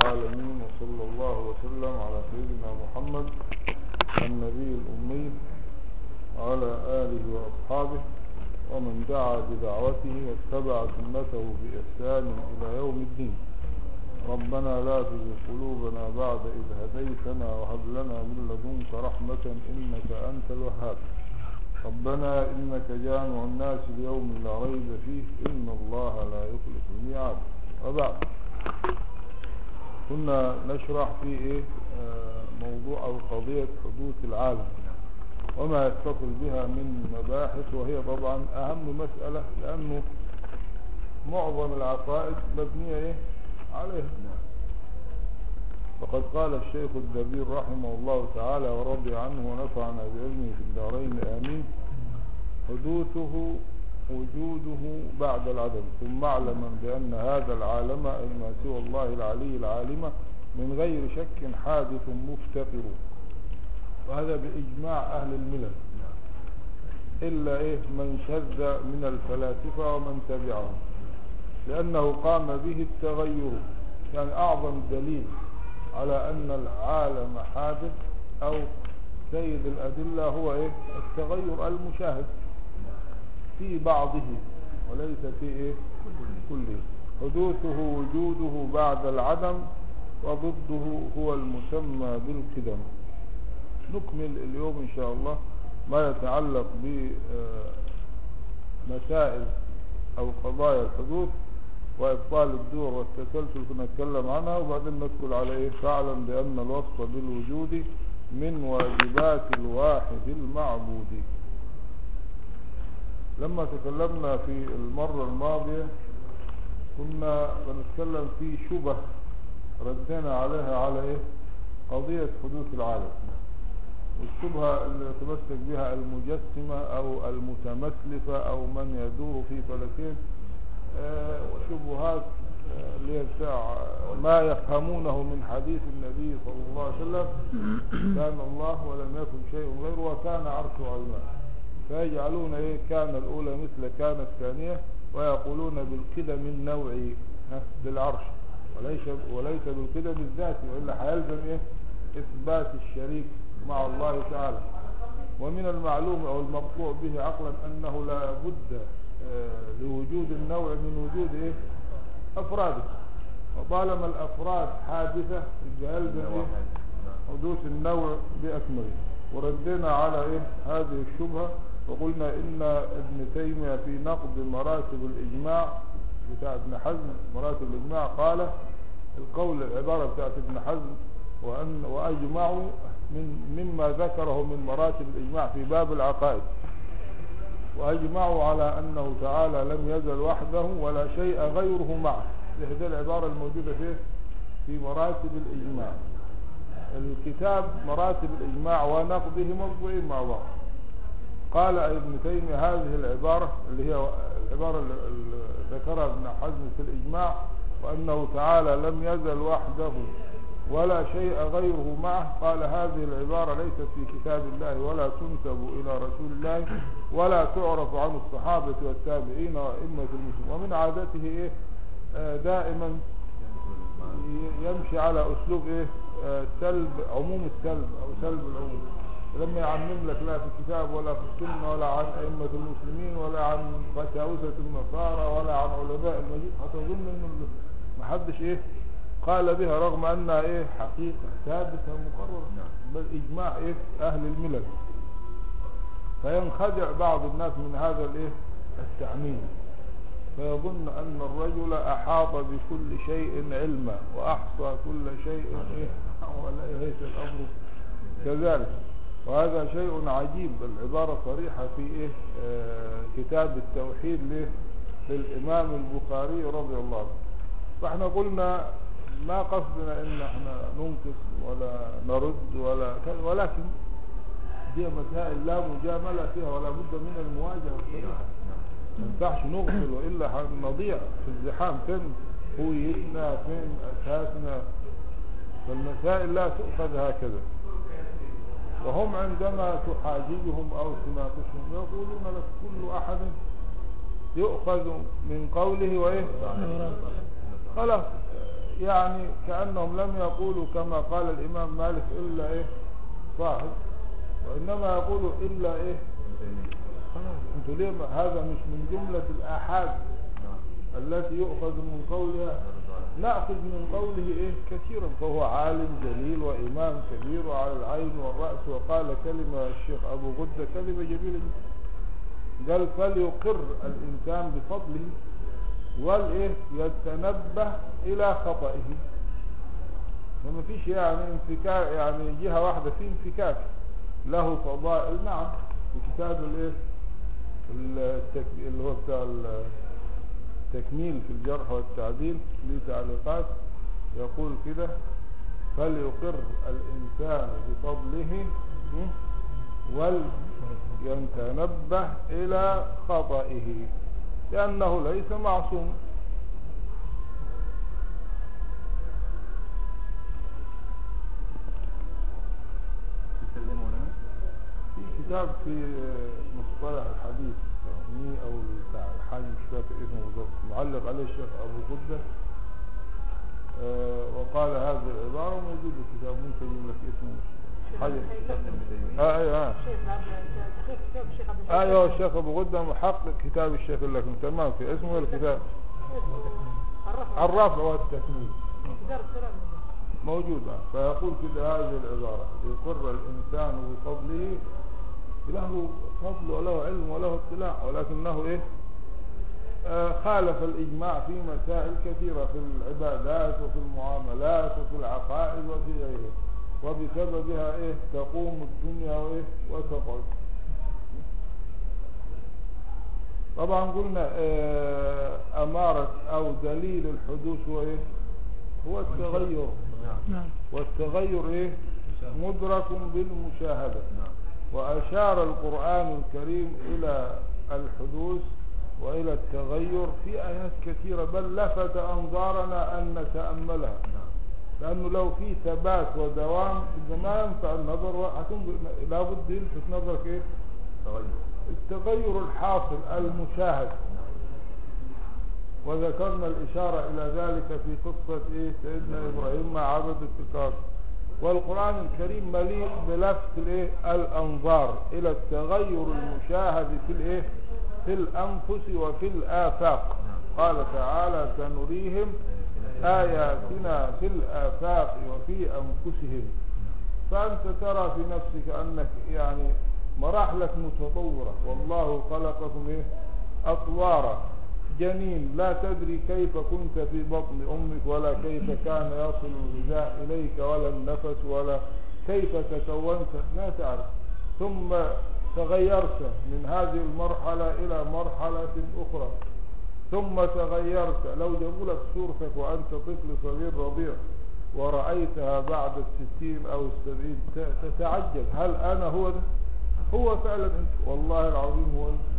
العالمين وصلى الله وسلم على سيدنا محمد النبي الأمي وعلى آله وأصحابه ومن دعا بدعوته واتبع سنته بإحسان إلى يوم الدين ربنا لا تزغ قلوبنا بعد إذ هديتنا وهب لنا من لدنك رحمة إنك أنت الوهاب ربنا إنك جامع الناس ليوم لا ريب فيه إن الله لا يخلف الميعاد وبعد كنا نشرح في إيه آه موضوع أو قضية حدوث العالم وما يتصل بها من مباحث وهي طبعا أهم مسألة لأنه معظم العقائد مبنية إيه عليها وقد قال الشيخ الدبير رحمه الله تعالى ورضي عنه ونفعنا بعلمه في الدارين آمين حدوثه وجوده بعد العدم ثم اعلما بأن هذا العالم أي ما سوى الله العلي العالم من غير شك حادث مفتقر وهذا بإجماع أهل الملل إلا إيه من شذ من الفلاسفة ومن تبعهم لأنه قام به التغير يعني أعظم دليل على أن العالم حادث أو سيد الأدلة هو إيه التغير المشاهد في بعضه وليس في إيه كله حدوثه وجوده بعد العدم وضده هو المسمى بالقدم نكمل اليوم إن شاء الله ما يتعلق بمسائل أو قضايا الحدوث وإبطال الدور والتسلسل كنا نتكلم عنها وبعدين ندخل على إيه فاعلم بأن الوصف بالوجود من واجبات الواحد المعبود لما تكلمنا في المرة الماضية كنا بنتكلم في شبه ردنا عليها على إيه قضية حدوث العالم والشبهة اللي يتمسك بها المجسمة أو المتمثلفة أو من يدور في فلكين شبهات اللي هي بتاع ما يفهمونه من حديث النبي صلى الله عليه وسلم كان الله ولم يكن شيء غيره وكان عرشه على الماء فيجعلون ايه كان الاولى مثل كان الثانية ويقولون بالقدم النوعي بالعرش وليس وليس بالقدم الذاتي والا هيلزم ايه اثبات الشريك مع الله تعالى ومن المعلوم او المقطوع به عقلا انه لا بد لوجود النوع من وجود ايه افراده وطالما الافراد حادثة يلزم ايه حدوث النوع باكمله وردنا على ايه هذه الشبهة وقلنا ان ابن تيمية في نقد مراتب الاجماع بتاع ابن حزم مراتب الاجماع قال القول العبارة بتاعت ابن حزم وأن وأجمعوا من مما ذكره من مراتب الإجماع في باب العقائد وأجمعوا على أنه تعالى لم يزل وحده ولا شيء غيره معه هذه العبارة الموجودة فيه في مراتب الإجماع الكتاب مراتب الإجماع ونقضه مطبوعين مع بعض قال ابن تيمية هذه العبارة اللي هي العبارة اللي ذكرها ابن حزم في الإجماع وأنه تعالى لم يزل وحده ولا شيء غيره معه قال هذه العبارة ليست في كتاب الله ولا تنسب إلى رسول الله ولا تعرف عن الصحابة والتابعين وأئمة المسلمين ومن عادته إيه دائما يمشي على أسلوب إيه سلب عموم السلب أو سلب العموم لما يعمم لك لا في الكتاب ولا في السنة ولا عن أئمة المسلمين ولا عن قساوسة النصارى ولا عن علماء المجيد هتظن انه محدش ايه قال بها رغم انها ايه حقيقة ثابتة مقررة بل اجماع ايه اهل الملل فينخدع بعض الناس من هذا الايه التعميم فيظن ان الرجل احاط بكل شيء علما واحصى كل شيء ايه وليس الامر كذلك وهذا شيء عجيب العبارة صريحة في إيه آه كتاب التوحيد له للإمام البخاري رضي الله عنه فاحنا قلنا ما قصدنا ان احنا ننقص ولا نرد ولا ولكن دي مسائل لا مجاملة فيها ولا بد من المواجهة الصريحة ما ينفعش نغفل وإلا نضيع في الزحام فين هويتنا فين أساسنا فالمسائل لا تؤخذ هكذا وهم عندما تحاججهم أو تناقشهم يقولون لك كل أحد يؤخذ من قوله وإيه خلاص يعني كأنهم لم يقولوا كما قال الإمام مالك إلا إيه صاحب وإنما يقولوا إلا إيه خلاص انتوا ليه ما- هذا مش من جملة الآحاد التي يؤخذ من قولها نأخذ من قوله إيه كثيرا فهو عالم جليل وإمام كبير وعلى العين والرأس وقال كلمة الشيخ أبو غدة كلمة جميلة جدا قال فليقر الإنسان بفضله والإيه يتنبه إلى خطئه فما فيش يعني انفكاك يعني جهة واحدة في انفكاك له فضائل نعم في كتاب الايه التك- اللي هو بتاع التكميل في الجرح والتعديل ليه تعليقات يقول كده فليقر الإنسان بفضله م? وليتنبه إلى خطئه لأنه ليس معصوم تتكلموا لنا في كتاب في مصطلح الحديث مي او بتاع الحاج مش فاكر اسمه بالظبط معلق عليه الشيخ ابو غده آه، وقال هذه العباره موجود في الكتاب ممكن يجيب لك اسمه حاجه ابن تيمية اه ايوه آه. الشيخ عبد تحقيق كتاب الشيخ عبد الشافي. ايوه الشيخ ابو غده محقق كتاب الشيخ لكن تمام في اسمه الكتاب الرفع الرفع والتكميل دار السلام موجود آه. فيقول كده هذه العبارة يقر الإنسان بفضله له فضل وله علم وله اطلاع ولكنه إيه آه خالف الإجماع في مسائل كثيرة في العبادات وفي المعاملات وفي العقائد وفي غيره وبسببها إيه تقوم الدنيا وإيه وتقعد طبعا قلنا آه أمارة أو دليل الحدوث هو إيه هو التغير نعم والتغير ايه مدرك بالمشاهدة نعم وأشار القرآن الكريم إلى الحدوث وإلى التغير في آيات كثيرة بل لفت أنظارنا أن نتأملها نعم لأنه لو في ثبات ودوام إذا ما ينفع النظر وهتنظر لابد يلفت نظرك إيه تغير التغير الحاصل المشاهد نعم وذكرنا الإشارة إلى ذلك في قصة إيه سيدنا إبراهيم مع عبد التكاثر والقرآن الكريم مليء بلفت الإيه الأنظار إلى التغير المشاهد في الإيه في الأنفس وفي الآفاق قال تعالى سنريهم آياتنا في الآفاق وفي أنفسهم فأنت ترى في نفسك أنك يعني مراحلك متطورة والله خلقكم إيه أطوارا جنين لا تدري كيف كنت في بطن أمك ولا كيف كان يصل الغذاء إليك ولا النفس ولا كيف تكونت لا تعرف ثم تغيرت من هذه المرحلة إلى مرحلة أخرى ثم تغيرت لو جابوا لك صورتك وأنت طفل صغير رضيع ورأيتها بعد الستين أو السبعين ت- تتعجب هل أنا هو ده هو فعلا أنت والله العظيم هو أنت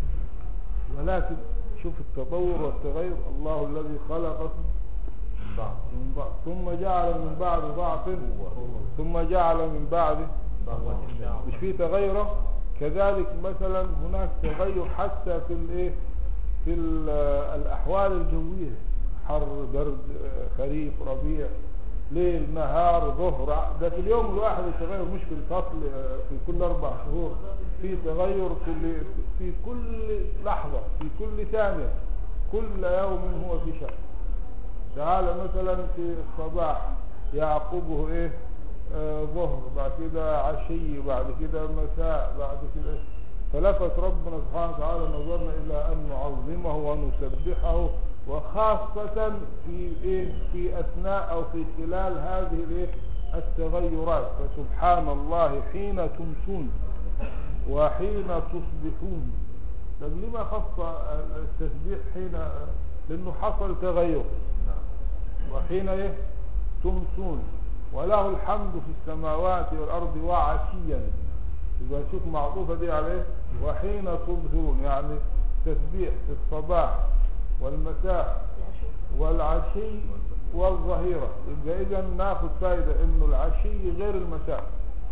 ولكن شوف التطور والتغير الله الذي خلقكم من بعض من بعض ثم جعل من بعد ضعف ثم جعل من بعد بعض مش في تغيره كذلك مثلا هناك تغير حتى في الايه في ال- الاحوال الجويه حر برد آه، خريف ربيع ليل نهار ظهر ع- ده في اليوم الواحد التغير مش في الفصل آه، في كل اربع شهور في تغير في في كل لحظه في كل ثانيه كل يوم هو في شأن تعالى مثلا في الصباح يعقبه ايه آه ظهر بعد كده عشي بعد كده مساء بعد كده فلفت ربنا سبحانه وتعالى نظرنا الى ان نعظمه ونسبحه وخاصة في ايه في اثناء او في خلال هذه الايه التغيرات فسبحان الله حين تمسون وحين تصبحون طب لما خص التسبيح حين لانه حصل تغير نعم وحين ايه تمسون وله الحمد في السماوات والارض وعشيا يبقى شوف معطوفه دي على ايه وحين تظهرون يعني تسبيح في الصباح والمساء والعشي والظهيره يبقى اذا ناخذ فائده انه العشي غير المساء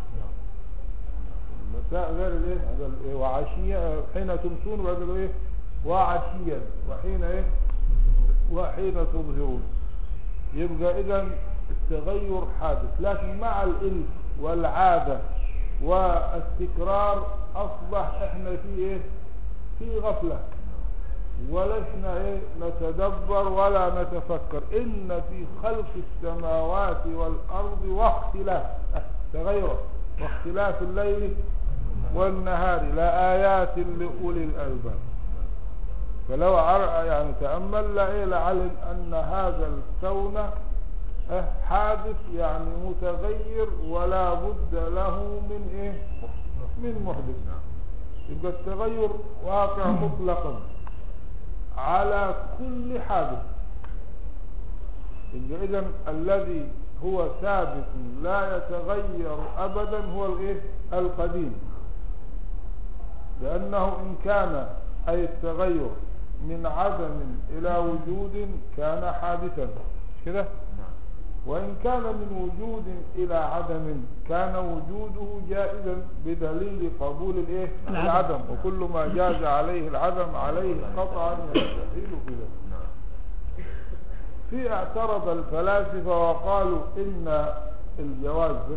المساء غير الايه هذا الإيه؟ وعشيا حين تمسون وبعد كده ايه وعشيا وحين ايه وحين تظهرون يبقى اذا التغير حادث لكن مع الإلف والعادة والتكرار أصبح احنا في ايه في غفلة ولسنا ايه نتدبر ولا نتفكر ان في خلق السماوات والارض واختلاف اه، تغير واختلاف الليل والنهار لآيات لأولي الألباب فلو عر- يعني تأمل لإيه لعلم أن هذا الكون اه، حادث يعني متغير ولا بد له من ايه من محدث يبقى التغير واقع مطلقا على كل حادث يبقى اذا الذي هو ثابت لا يتغير ابدا هو الايه القديم لانه ان كان اي التغير من عدم الى وجود كان حادثا مش كده نعم وإن كان من وجود إلى عدم كان وجوده جائزا بدليل قبول الإيه؟ العدم. العدم وكل ما جاز عليه العدم عليه قطعا يستحيل كده نعم في اعترض الفلاسفة وقالوا إن الجواز ده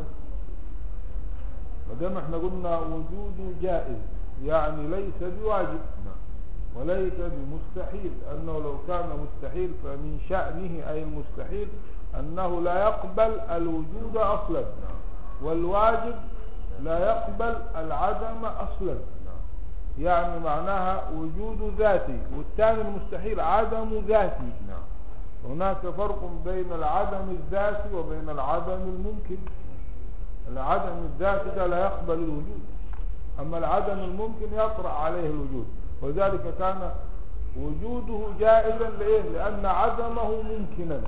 ما دام احنا قلنا وجوده جائز يعني ليس بواجب نعم وليس بمستحيل أنه لو كان مستحيل فمن شأنه أي المستحيل أنه لا يقبل الوجود أصلا نعم والواجب لا يقبل العدم أصلا نعم يعني معناها وجود ذاتي والثاني المستحيل عدم ذاتي نعم هناك فرق بين العدم الذاتي وبين العدم الممكن العدم الذاتي ده لا يقبل الوجود أما العدم الممكن يطرأ عليه الوجود وذلك كان وجوده جائزا لإيه؟ لأن عدمه ممكنا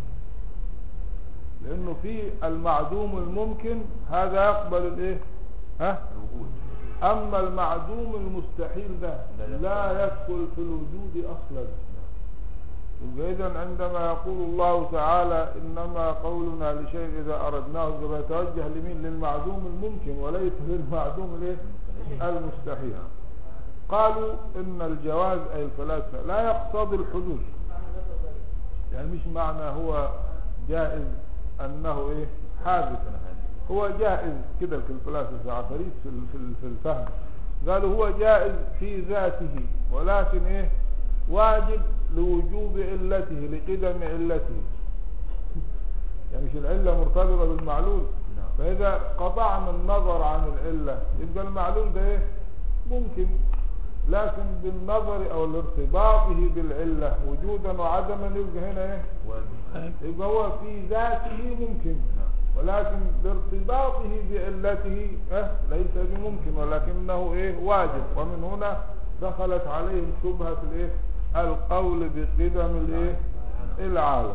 لأنه في المعدوم الممكن هذا يقبل الإيه؟ ها؟ الوجود أما المعدوم المستحيل ده لا يدخل. لا يدخل في الوجود أصلا يبقى إذا عندما يقول الله تعالى إنما قولنا لشيء إذا أردناه يبقى يتوجه لمين للمعدوم الممكن وليس للمعدوم الإيه؟ المستحيل قالوا إن الجواز أي الفلاسفة لا يقتضي الحدوث يعني مش معنى هو جائز أنه إيه حادث هو جائز كده في الفلاسفة عفاريت في ال- في ال- في الفهم قالوا هو جائز في ذاته ولكن ايه واجب لوجوب علته لقدم علته يعني مش العلة مرتبطة بالمعلول نعم. فإذا قطعنا النظر عن العلة يبقى المعلول ده ايه ممكن لكن بالنظر او لارتباطه بالعلة وجودا وعدما يبقى هنا ايه واجب يبقى هو في ذاته ممكن نعم ولكن بارتباطه بعلته اه ليس بممكن ولكنه ايه واجب ومن هنا دخلت عليهم شبهة الايه القول بقدم الايه العالم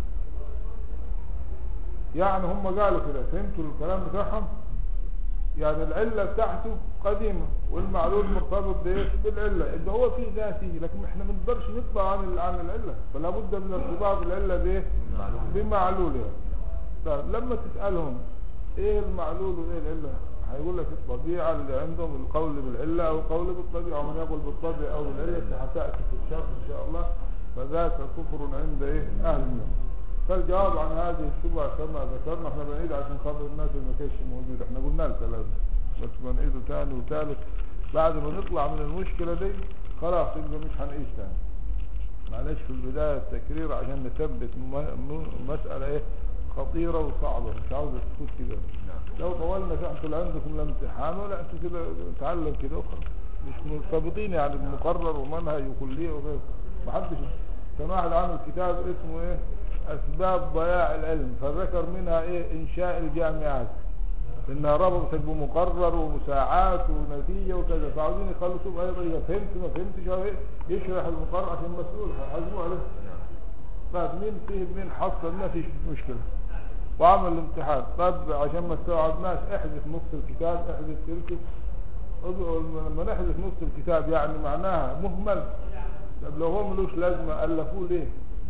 يعني هم قالوا كده فهمتوا الكلام بتاعهم يعني العلة بتاعته قديمة والمعلول مرتبط بايه بالعلة يبقى هو في ذاته لكن احنا ما نقدرش نطلع عن ال- عن العلة فلا بد من ارتباط العلة بايه معلوم. بمعلولها طيب لما تسألهم ايه المعلول وايه العلة هيقول لك الطبيعة اللي عندهم القول بالعلة او القول بالطبيعة ومن يقول بالطبيعة او بالعلة هتأتي في الشرح ان شاء الله فذاك كفر عند ايه اهل النار فالجواب عن هذه الشبهة كما ذكرنا احنا بنعيد عشان خاطر الناس اللي ما كانش موجود احنا قلنا الكلام ده. بس بنعيده تاني وتالت بعد ما نطلع من المشكلة دي خلاص يبقى مش هنعيش تاني معلش في البداية التكرير عشان نثبت م- م- مسألة ايه خطيرة وصعبة مش عاوز تفوت كده نعم لو طولنا في انتوا لا عندكم لا امتحان ولا انتوا كده تعلم كده وخلاص مش مرتبطين يعني بمقرر ومنهج وكلية وغيره محدش كان واحد عامل كتاب اسمه ايه اسباب ضياع العلم فذكر منها ايه انشاء الجامعات انها ربطت بمقرر ومساعات ونتيجة وكذا فعاوزين يخلصوا بأي طريقة فهمت ما فهمتش هو ايه يشرح المقرر عشان المسؤول هيحاسبوه عليه نعم طيب مين فهم مين حصل ما فيش مشكلة وعمل الامتحان طيب عشان ما استوعبناش احذف نص الكتاب احذف تلك لما نحذف نص الكتاب يعني معناها مهمل طب لو هو ملوش لازمة ألفوه ليه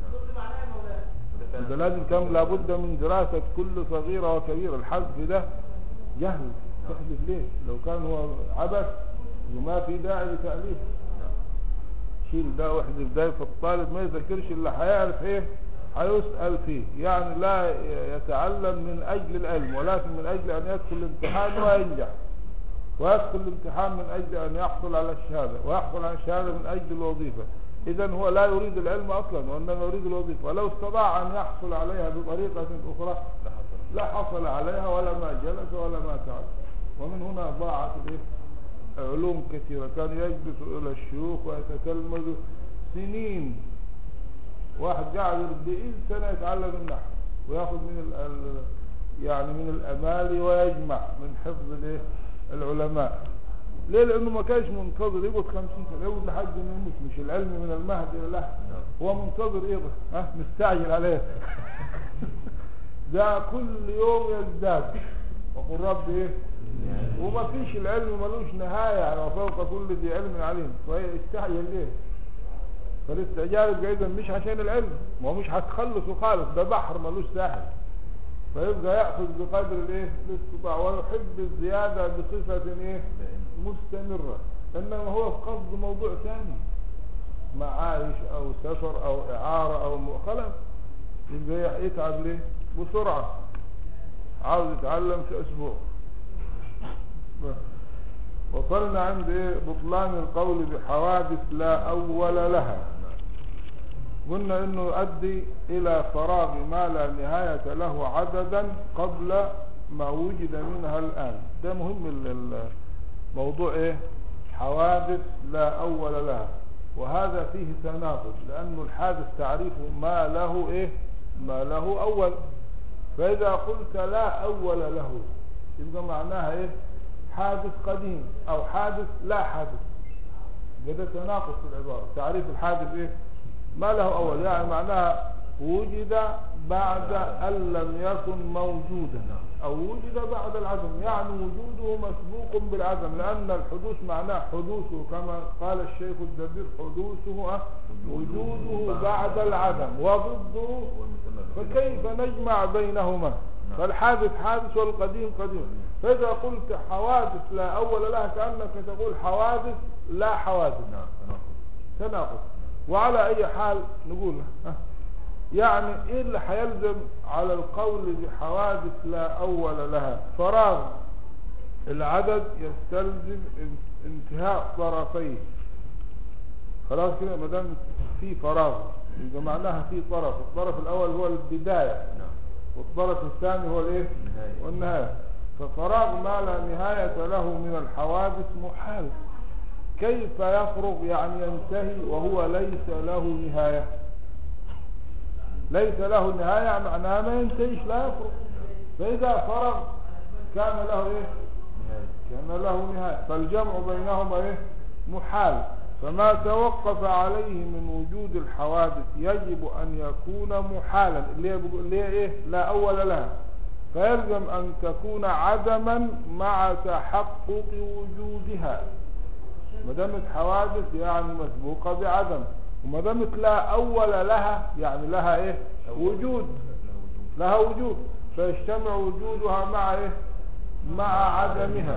وده ده كان لازم كان لابد من دراسة كل صغيرة وكبيرة الحذف ده جهل تحذف ليه لو كان هو عبث وما في داعي لتأليف نعم شيل ده واحذف ده فالطالب ما يذاكرش الا هيعرف ايه هيسأل فيه يعني لا يتعلم من أجل العلم ولكن من أجل أن يدخل الامتحان وينجح ويدخل الامتحان من أجل أن يحصل على الشهادة ويحصل على الشهادة من أجل الوظيفة إذا هو لا يريد العلم أصلا وإنما يريد الوظيفة ولو استطاع أن يحصل عليها بطريقة أخرى لا حصل لا حصل عليها ولا ما جلس ولا ما تعب ومن هنا ضاعت الإيه؟ علوم كثيرة كان يجلس إلى الشيوخ ويتتلمذ سنين واحد قاعد 40 سنة يتعلم النحو وياخذ من ال ال يعني من الأمالي ويجمع من حفظ الايه العلماء ليه لأنه ما كانش منتظر يقعد 50 سنة يقعد لحد ما يموت مش العلم من المهد إلى اللحد هو منتظر ايه ده ها مستعجل عليه ده كل يوم يزداد وقل رب ايه وما فيش العلم ملوش نهاية يعني وفوق كل ذي علم عليم فيستعجل ليه فالاستعجال يبقى اذا مش عشان العلم ما هو مش هتخلصه خالص ده بحر ملوش ساحل فيبقى يأخذ بقدر الايه الاستطاع ويحب الزيادة بصفة ايه مستمرة انما هو في قصد موضوع ثاني معايش او سفر او اعارة او م- خلاص يبقى يتعب ليه بسرعة عاوز يتعلم في اسبوع بس. وصلنا عند ايه بطلان القول بحوادث لا اول لها قلنا انه يؤدي الى فراغ ما لا نهاية له عددا قبل ما وجد منها الان ده مهم ال- ال- موضوع ايه حوادث لا اول لها وهذا فيه تناقض لانه الحادث تعريفه ما له ايه ما له اول فاذا قلت لا اول له يبقى معناها ايه حادث قديم او حادث لا حادث ده تناقض في العبارة تعريف الحادث ايه ما له اول يعني معناها وجد بعد ان لم يكن موجودا او وجد بعد العدم يعني وجوده مسبوق بالعدم لان الحدوث معناه حدوثه كما قال الشيخ الدبير حدوثه أه، وجوده بعد العدم وضده هو المسمى فكيف نجمع بينهما فالحادث حادث والقديم قديم فإذا قلت حوادث لا أول لها كأنك تقول حوادث لا حوادث نعم تناقض تناقض وعلى أي حال نقول ها، يعني إيه اللي هيلزم على القول بحوادث لا أول لها فراغ العدد يستلزم ان- انتهاء طرفيه خلاص كده ما دام في فراغ يبقى معناها في طرف الطرف الأول هو البداية نعم والطرف الثاني هو الايه النهاية. والنهاية ففراغ ما لا نهاية له من الحوادث محال كيف يفرغ يعني ينتهي وهو ليس له نهاية ليس له نهاية معناها ما ينتهيش لا يفرغ فإذا فرغ كان له ايه نهاية كان له نهاية فالجمع بينهما ايه محال فما توقف عليه من وجود الحوادث يجب ان يكون محالا اللي هي بيقول- اللي هي ايه لا اول لها فيلزم ان تكون عدما مع تحقق وجودها ما دامت حوادث يعني مسبوقه بعدم وما دامت لا اول لها يعني لها ايه وجود له وجود لها وجود فيجتمع وجودها مع ايه مع عدمها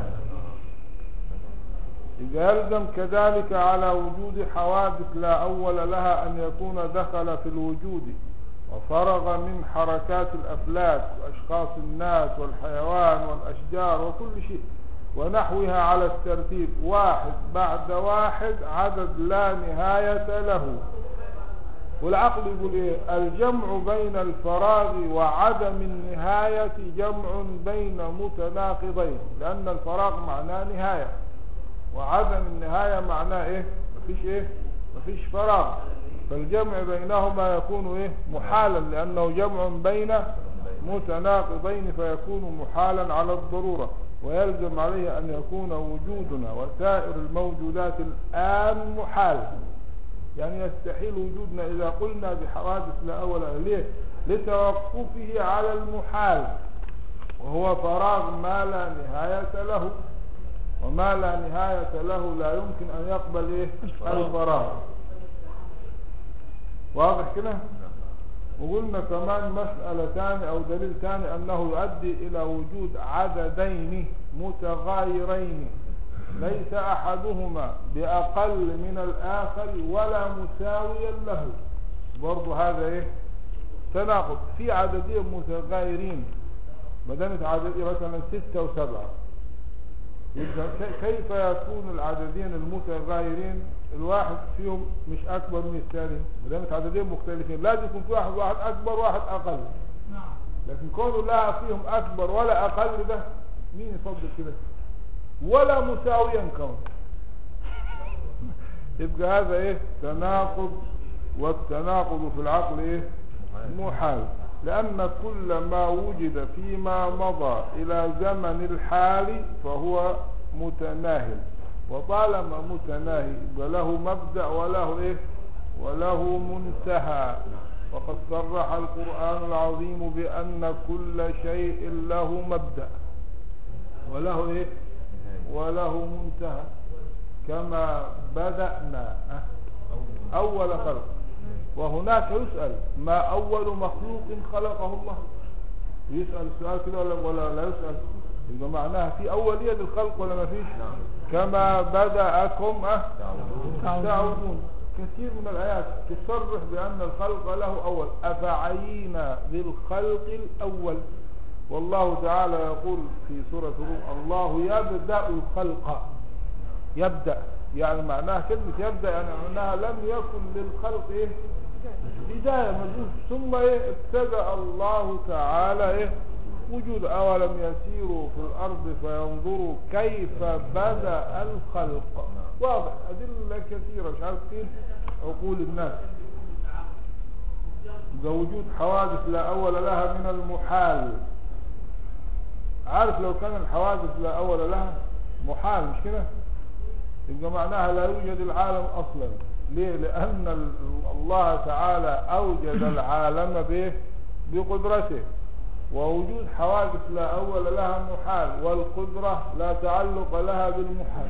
إذا يلزم كذلك على وجود حوادث لا أول لها أن يكون دخل في الوجود وفرغ من حركات الأفلاك وأشخاص الناس والحيوان والأشجار وكل شيء ونحوها على الترتيب واحد بعد واحد عدد لا نهاية له والعقل يقول ايه الجمع بين الفراغ وعدم النهاية جمع بين متناقضين لأن الفراغ معناه نهاية وعدم النهاية معناه ايه مفيش ايه مفيش فراغ فالجمع بينهما يكون ايه محالا لأنه جمع بين متناقضين فيكون محالا على الضرورة ويلزم عليه أن يكون وجودنا وسائر الموجودات الآن محال يعني يستحيل وجودنا إذا قلنا بحوادث لا أول لها. ليه لتوقفه على المحال وهو فراغ ما لا نهاية له وما لا نهاية له لا يمكن أن يقبل إيه الفراغ واضح كده وقلنا كمان مسألة ثانية أو دليل ثاني أنه يؤدي إلى وجود عددين متغايرين ليس أحدهما بأقل من الآخر ولا مساويا له برضو هذا إيه تناقض في عددين متغايرين ما دامت عددية مثلا ستة وسبعة يبقى ك- كيف يكون العددين المتغايرين الواحد فيهم مش أكبر من الثاني ما دامت عددين مختلفين لازم يكون في واحد واحد أكبر واحد أقل لكن كونه لا فيهم أكبر ولا أقل ده مين يفضل كده ولا مساويا كون يبقى هذا ايه تناقض والتناقض في العقل ايه محال لأن كل ما وجد فيما مضى إلى زمن الحال فهو متناهل وطالما متناهي يبقى له مبدأ وله إيه وله منتهى وقد صرح القرآن العظيم بأن كل شيء له مبدأ وله إيه وله منتهى كما بدأنا أه. أول خلق وهناك يسأل ما أول مخلوق خلقه الله يسأل السؤال كده ولا, ولا لا يسأل يبقى معناها في أولية للخلق ولا ما فيش كما بدأكم أه تعودون كثير من الآيات تصرح بأن الخلق له أول أفعينا بالخلق الأول والله تعالى يقول في سورة الروم الله يبدأ الخلق يبدأ يعني معناها كلمة يبدأ يعني معناها لم يكن للخلق إيه بداية مجهول ثم إيه ابتدأ الله تعالى إيه وجود أولم يسيروا في الأرض فينظروا كيف بدأ الخلق واضح أدلة كثيرة مش عارف كيف عقول الناس ده وجود حوادث لا أول لها من المحال عارف لو كان الحوادث لا أول لها محال مش كده يبقى معناها لا يوجد العالم أصلا ليه لأن ال- الله تعالى أوجد العالم به بقدرته ووجود حوادث لا أول لها محال والقدرة لا تعلق لها بالمحال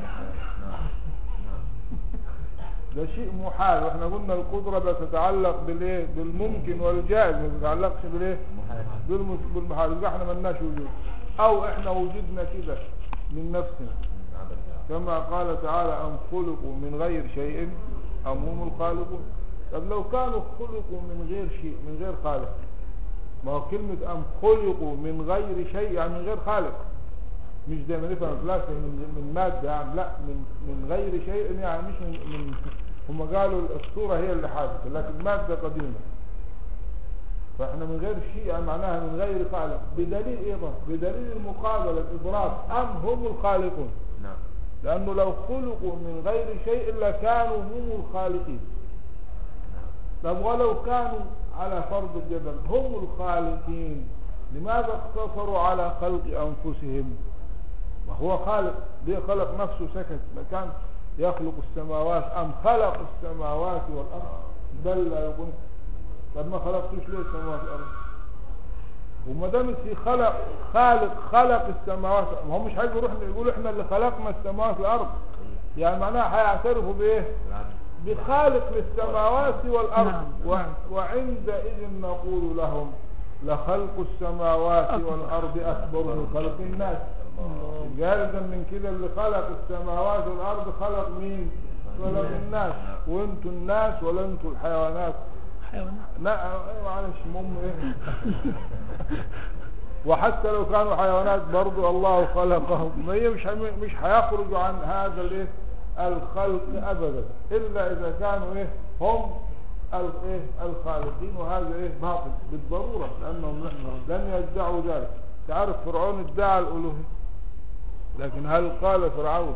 ده شيء محال واحنا قلنا القدرة بتتعلق بالايه بالممكن والجائز ما تتعلقش بالايه بالمس- بالمحال يبقى احنا ملناش وجود او احنا وجودنا كده من نفسنا كما قال تعالى أم خلقوا من غير شيء أم هم الخالقون طب لو كانوا خلقوا من غير شيء من غير خالق ما هو كلمة أم خلقوا من غير شيء يعني من غير خالق مش زي ما نفهم الفلاسفة من, من مادة يعني لا من, من غير شيء يعني مش من, من هم قالوا الصورة هي اللي حادثة لكن مادة قديمة فاحنا من غير شيء يعني معناها من غير خالق بدليل ايه بقى؟ بدليل المقابلة الإضراب أم هم الخالقون نعم لأنه لو خلقوا من غير شيء لكانوا هم الخالقين طب ولو كانوا على فرض الجدل هم الخالقين لماذا اقتصروا على خلق أنفسهم وهو خالق ليه خلق نفسه سكت ما كان يخلق السماوات أم خلق السماوات والأرض بل لا يقول طب ما خلقتوش ليه السماوات والأرض وما دام في خلق خالق خلق السماوات ما هو مش هيجوا يروح يقولوا احنا اللي خلقنا السماوات والارض يعني معناها هيعترفوا بايه العدل بخالق للسماوات والارض نعم، و... نعم. وعندئذ نقول لهم لخلق السماوات أكبر. والارض اكبر من خلق الناس جالدا من كده اللي خلق السماوات والارض خلق مين خلق الناس وانتوا الناس ولا انتوا الحيوانات حيوانات لا معلش المهم ايه وحتى لو كانوا حيوانات برضو الله خلقهم ما هي مش هم- مش هيخرجوا عن هذا الايه الخلق ابدا الا اذا كانوا ايه هم ال- ايه الخالقين وهذا ايه باطل بالضروره لانهم لن يدعوا ذلك تعرف فرعون ادعى الالوهيه لكن هل قال فرعون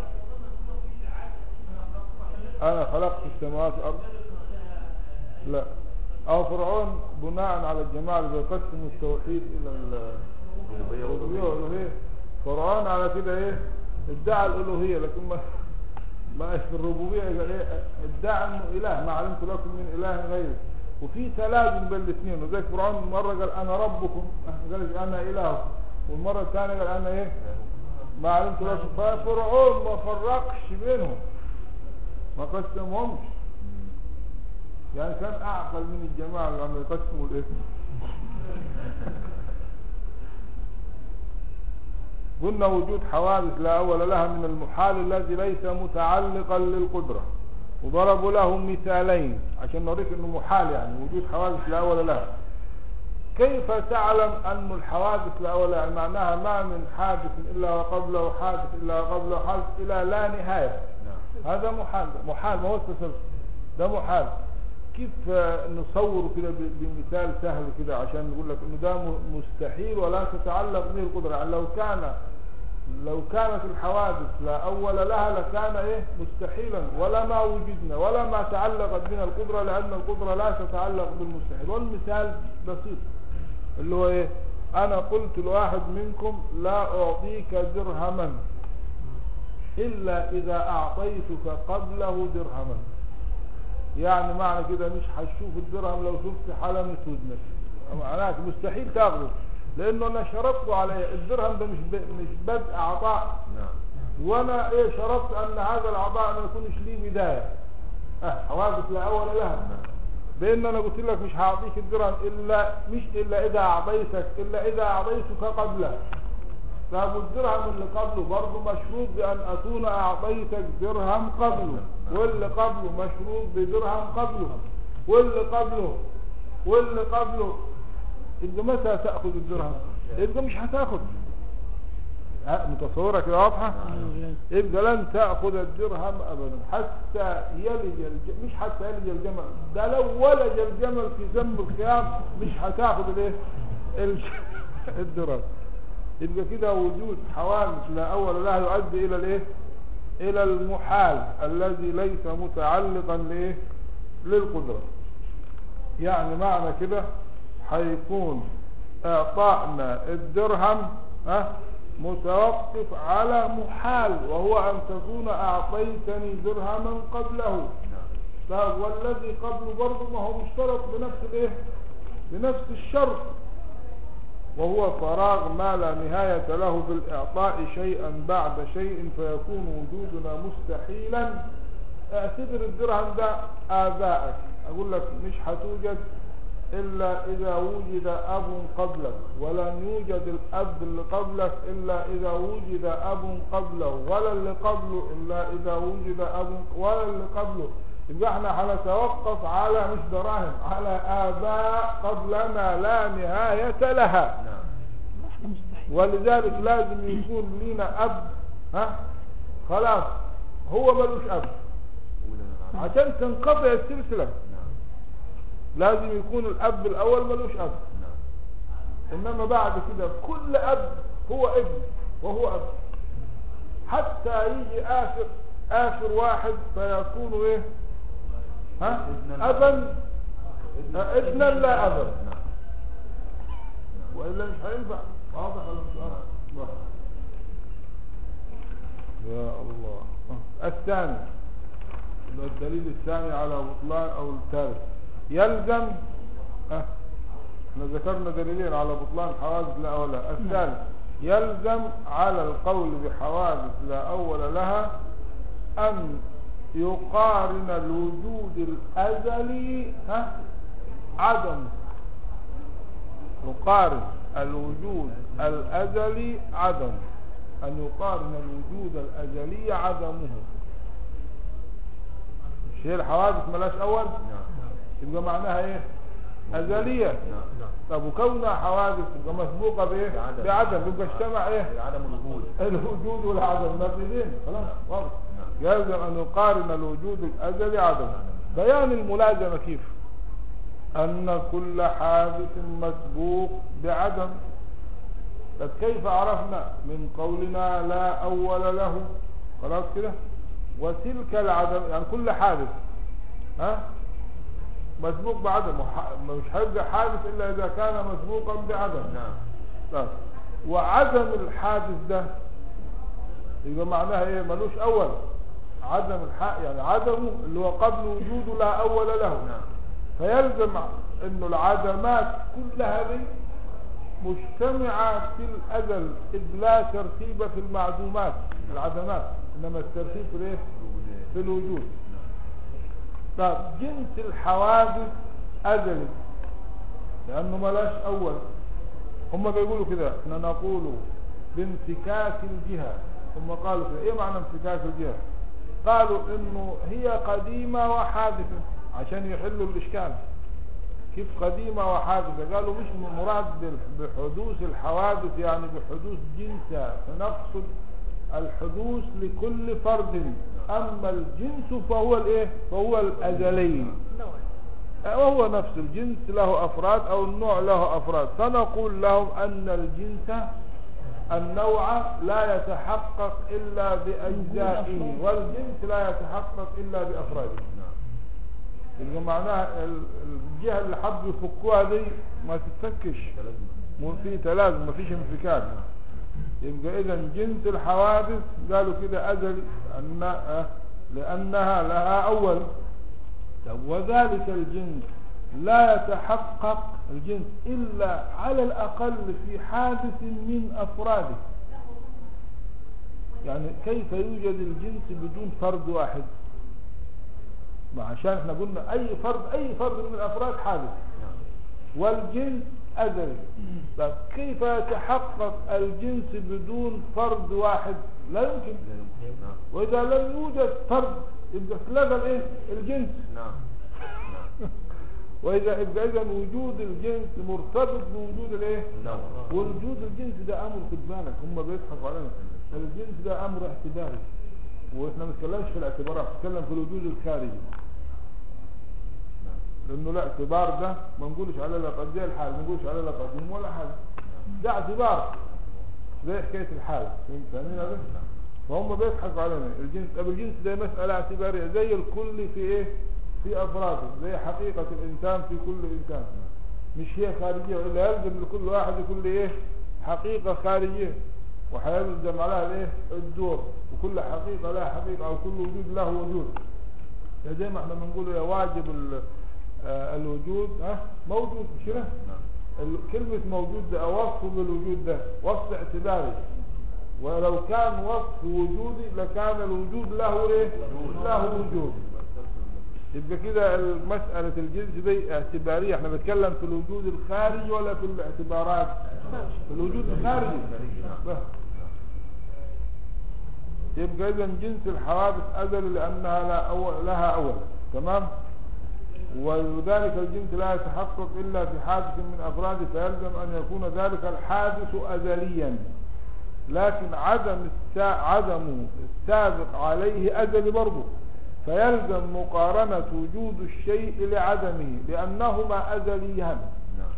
انا خلقت السماوات والارض لا او فرعون بناء على الجماعه اللي بيقسموا التوحيد الى ال- ربوبية الربوبيه وربوبية. والالوهيه فرعون على كده ايه ادعى الالوهيه لكن ما ما في الربوبيه قال ايه ادعى انه اله ما علمت لكم من اله غيره وفي تلازم بين الاثنين وذلك فرعون مره قال انا ربكم قال انا الهكم والمره الثانيه قال انا ايه ما علمت لكم ففرعون ما فرقش بينهم ما قسمهمش يعني كان اعقل من الجماعه اللي عم يقسموا الاسم قلنا وجود حوادث لا اول لها من المحال الذي ليس متعلقا للقدره وضربوا له مثالين عشان نوريك انه محال يعني وجود حوادث لا اول لها كيف تعلم أن الحوادث لا ولا يعني معناها ما من حادث إلا وقبله حادث إلا وقبله حادث إلى لا نهاية نعم هذا محال محال ما هو التسلسل ده محال كيف آه، نصوره كده ب- بمثال سهل كده عشان نقول لك انه ده م- مستحيل ولا تتعلق به القدرة يعني لو كان لو كانت الحوادث لا اول لها لكان ايه مستحيلا ولا ما وجدنا ولا ما تعلقت بنا القدرة لان القدرة لا تتعلق بالمستحيل والمثال بسيط اللي هو ايه انا قلت لواحد منكم لا اعطيك درهما إلا إذا أعطيتك قبله درهما يعني معنى كده مش هتشوف الدرهم لو شفت حلمة ودنك معناته مستحيل تاخده لأنه أنا شرطت عليه الدرهم ده مش ب... مش بدء عطاء نعم وأنا إيه شرطت أن هذا العطاء ما يكونش ليه بداية أه حوادث لا أول لها نعم بان انا قلت لك مش هعطيك الدرهم الا مش الا اذا اعطيتك الا اذا اعطيتك قبله طب والدرهم اللي قبله برضه مشروط بان اكون اعطيتك درهم قبله واللي قبله مشروط بدرهم قبله واللي قبله واللي قبله يبقى متى تاخذ الدرهم يبقى مش هتاخذ ها، متصوره كده واضحه يبقى لن تأخذ الدرهم أبدا حتى يلج الج... مش حتى يلج الجمل ده لو ولج الجمل في ذنب الخيام مش هتاخذ الايه الج... الدرهم يبقى كده وجود حوادث لا أول لها يؤدي إلى الايه إلى المحال الذي ليس متعلقا لايه للقدرة يعني معنى كده هيكون اعطائنا الدرهم ها متوقف على محال وهو ان تكون اعطيتني درهما قبله نعم طب والذي قبله برضه ما هو مشترط بنفس الايه بنفس الشرط وهو فراغ ما لا نهاية له في الإعطاء شيئا بعد شيء فيكون وجودنا مستحيلا اعتبر الدرهم ده آبائك أقول لك مش هتوجد إلا إذا وجد أب قبلك ولن يوجد الأب اللي قبلك إلا إذا وجد أب قبله ولا اللي قبله إلا إذا وجد أب ولا اللي قبله يبقى احنا هنتوقف على مش دراهم على آباء قبلنا لا نهاية لها نعم ولذلك لازم يكون لنا أب ها خلاص هو ملوش أب أولا العالم عشان تنقطع السلسلة نعم لازم يكون الأب الأول ملوش أب نعم إنما بعد كده كل أب هو ابن وهو أب حتى يجي آخر آخر واحد فيكون إيه ها ابنا لا أبا آه، ابنا لا أبا نعم وإلا مش هينفع واضح ولا مش واضح؟ واضح. يا الله آه. الثاني يبقى الدليل الثاني على بطلان أو الثالث يلزم آه. احنا ذكرنا دليلين على بطلان حوادث لا أول لها الثالث يلزم على القول بحوادث لا أول لها أن يقارن الوجود الأزلي ها عدمه يقارن الوجود الأزلي عدم أن يقارن الوجود الأزلي عدمه مش هي الحوادث ملاش أول نعم يبقى معناها إيه أزلية نعم طب وكونها حوادث يبقى مسبوقة بإيه بعدم. بعدم يبقى اجتمع إيه عدم الوجود الوجود والعدم نافذين خلاص واضح يلزم أن يقارن الوجود الأزلي عدم بيان الملازمة كيف أن كل حادث مسبوق بعدم طب كيف عرفنا من قولنا لا أول له خلاص كده وتلك العدم يعني كل حادث ها مسبوق بعدم وح- مش هيبقى حادث إلا إذا كان مسبوقا بعدم نعم طيب. وعدم الحادث ده يبقى معناها ايه ملوش اول عدم الحق يعني عدمه اللي هو قبل وجوده لا اول له نعم فيلزم انه العدمات كلها دي مجتمعة في الازل اذ لا ترتيب في المعدومات العدمات انما الترتيب في الايه الوجود في الوجود نعم طب جنس الحوادث أزلي لأنه ملاش أول هم بيقولوا كده احنا نقول بانفكاك الجهة هم قالوا كده ايه معنى انفكاك الجهة قالوا انه هي قديمة وحادثة عشان يحلوا الاشكال كيف قديمة وحادثة قالوا مش مراد بال- بحدوث الحوادث يعني بحدوث جنسها فنقصد الحدوث لكل فرد أما الجنس فهو الايه فهو الأزلي نوع وهو نفس الجنس له أفراد أو النوع له أفراد فنقول لهم أن الجنس النوع لا يتحقق إلا بأجزائه والجنس لا يتحقق إلا بأفراده نعم يبقى معناها ال- الجهة اللي حبوا يفكوها دي ما تتفكش تلازم مو في تلازم ما فيش انفكاك يبقى إذا جنس الحوادث قالوا كده أزلي أن أه، لأنها لها أول طب وذلك الجنس لا يتحقق الجنس إلا على الأقل في حادث من أفراده يعني كيف يوجد الجنس بدون فرد واحد ما عشان احنا قلنا أي فرد أي فرد من الأفراد حادث نعم والجنس أزلي طب كيف يتحقق الجنس بدون فرد واحد لا يمكن لا يمكن نعم وإذا لم يوجد فرد يبقى اتلغى الايه الجنس نعم نعم وإذا يبقى إذا وجود الجنس مرتبط بوجود الايه نعم وجود الجنس ده أمر خد بالك هم بيضحكوا علينا الجنس ده أمر اعتباري واحنا ما بنتكلمش في الاعتبارات بنتكلم في الوجود الخارجي نعم لانه الاعتبار ده ما نقولش عليه لا قد الحال ما نقولش عليه لا قديم ولا حاجه ده اعتبار زي حكايه الحال فهمت فاهمين هذا فهم بيضحكوا علينا الجنس طب الجنس ده مساله اعتباريه زي الكل في ايه في افراده زي حقيقه الانسان في كل انسان مش هي خارجيه والا يلزم لكل واحد يكون له ايه حقيقه خارجيه وحيلزم عليها الايه الدور وكل حقيقه لها حقيقه او كل وجود له وجود يا زي ما احنا بنقول يا واجب ال- آه، الوجود ها موجود مش كده نعم ال- كلمة موجود ده أو وصف بالوجود ده وصف اعتباري ولو كان وصف وجودي لكان الوجود له ايه له وجود يبقى كده مسألة الجنس دي اعتبارية احنا بنتكلم في الوجود الخارجي ولا في الاعتبارات في الوجود الخارجي بس. يبقى اذا جنس الحوادث ازل لانها لا أول لها اول تمام وذلك الجنس لا يتحقق الا في حادث من افراده فيلزم ان يكون ذلك الحادث ازليا لكن عدم السا... عدم السابق عليه ازلي برضه فيلزم مقارنة وجود الشيء لعدمه لأنهما أزليان نعم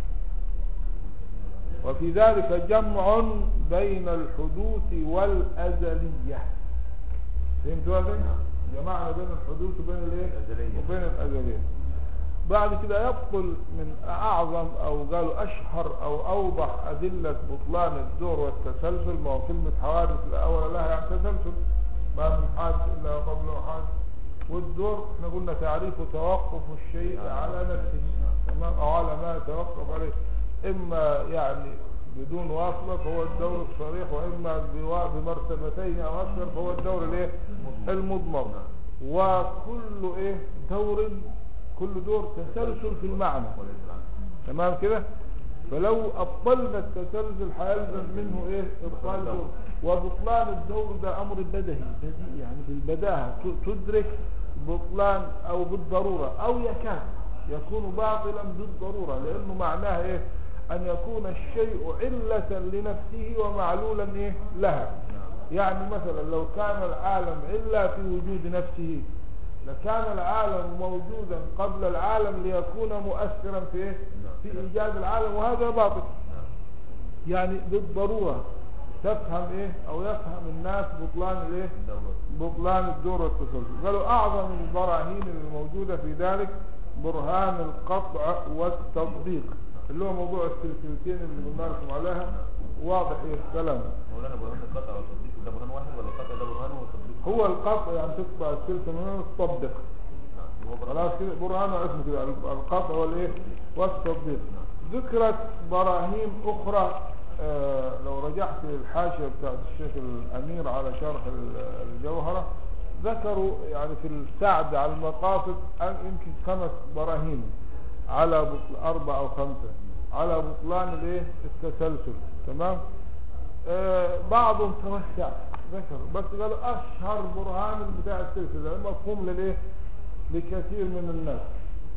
وفي ذلك جمع بين الحدوث والأزلية فهمتوا هذا؟ جمعنا بين الحدوث وبين الايه؟ الأزلية. وبين الأزلية بعد كده يبطل من أعظم أو قالوا أشهر أو أوضح أدلة بطلان الدور والتسلسل ما هو كلمة حوادث الأول لها يعني تسلسل ما من حادث إلا قبله حادث والدور احنا قلنا تعريفه توقف الشيء على نفسه تمام أو على ما يتوقف عليه إما يعني بدون واصلة فهو الدور الصريح وإما بوا- بمرتبتين أو أكثر فهو الدور الايه المضمر وكل إيه دور كل دور تسلسل في المعنى وليس العكس تمام كده فلو أبطلنا التسلسل هيلزم منه ايه ابطال الدور وبطلان الدور ده امر بدهي بديهي يعني بالبداهة ت- تدرك بطلان او بالضرورة او يكاد يكون باطلا بالضرورة لانه معناه ايه ان يكون الشيء علة لنفسه ومعلولا ايه لها يعني مثلا لو كان العالم إلا في وجود نفسه لكان العالم موجودا قبل العالم ليكون مؤثرا في إيه؟ في إيجاد العالم وهذا باطل يعني بالضرورة تفهم إيه أو يفهم الناس بطلان الإيه الدورة بطلان الدور والتسلسل قالوا أعظم البراهين الموجودة في ذلك برهان القطع والتطبيق اللي هو موضوع السلسلتين اللي قلنا لكم عليها واضح إيه الكلام مولانا برهان القطع والتطبيق ده برهان واحد ولا القطع ده برهان والتطبيق هو القطع يعني تقطع السلسلة من هنا وتطبق نعم هو برهان خلاص كده برهان اسمه كده القطع والايه والتطبيق ذكرت براهين اخرى آه لو رجعت للحاشيه بتاعت الشيخ الامير على شرح ال- الجوهره ذكروا يعني في السعد على المقاصد أن يمكن خمس براهين على بطل اربع او خمسه على بطلان الايه التسلسل تمام آه بعضهم توسع ذكر بس قالوا اشهر برهان بتاع السلسله مفهوم للايه لكثير من الناس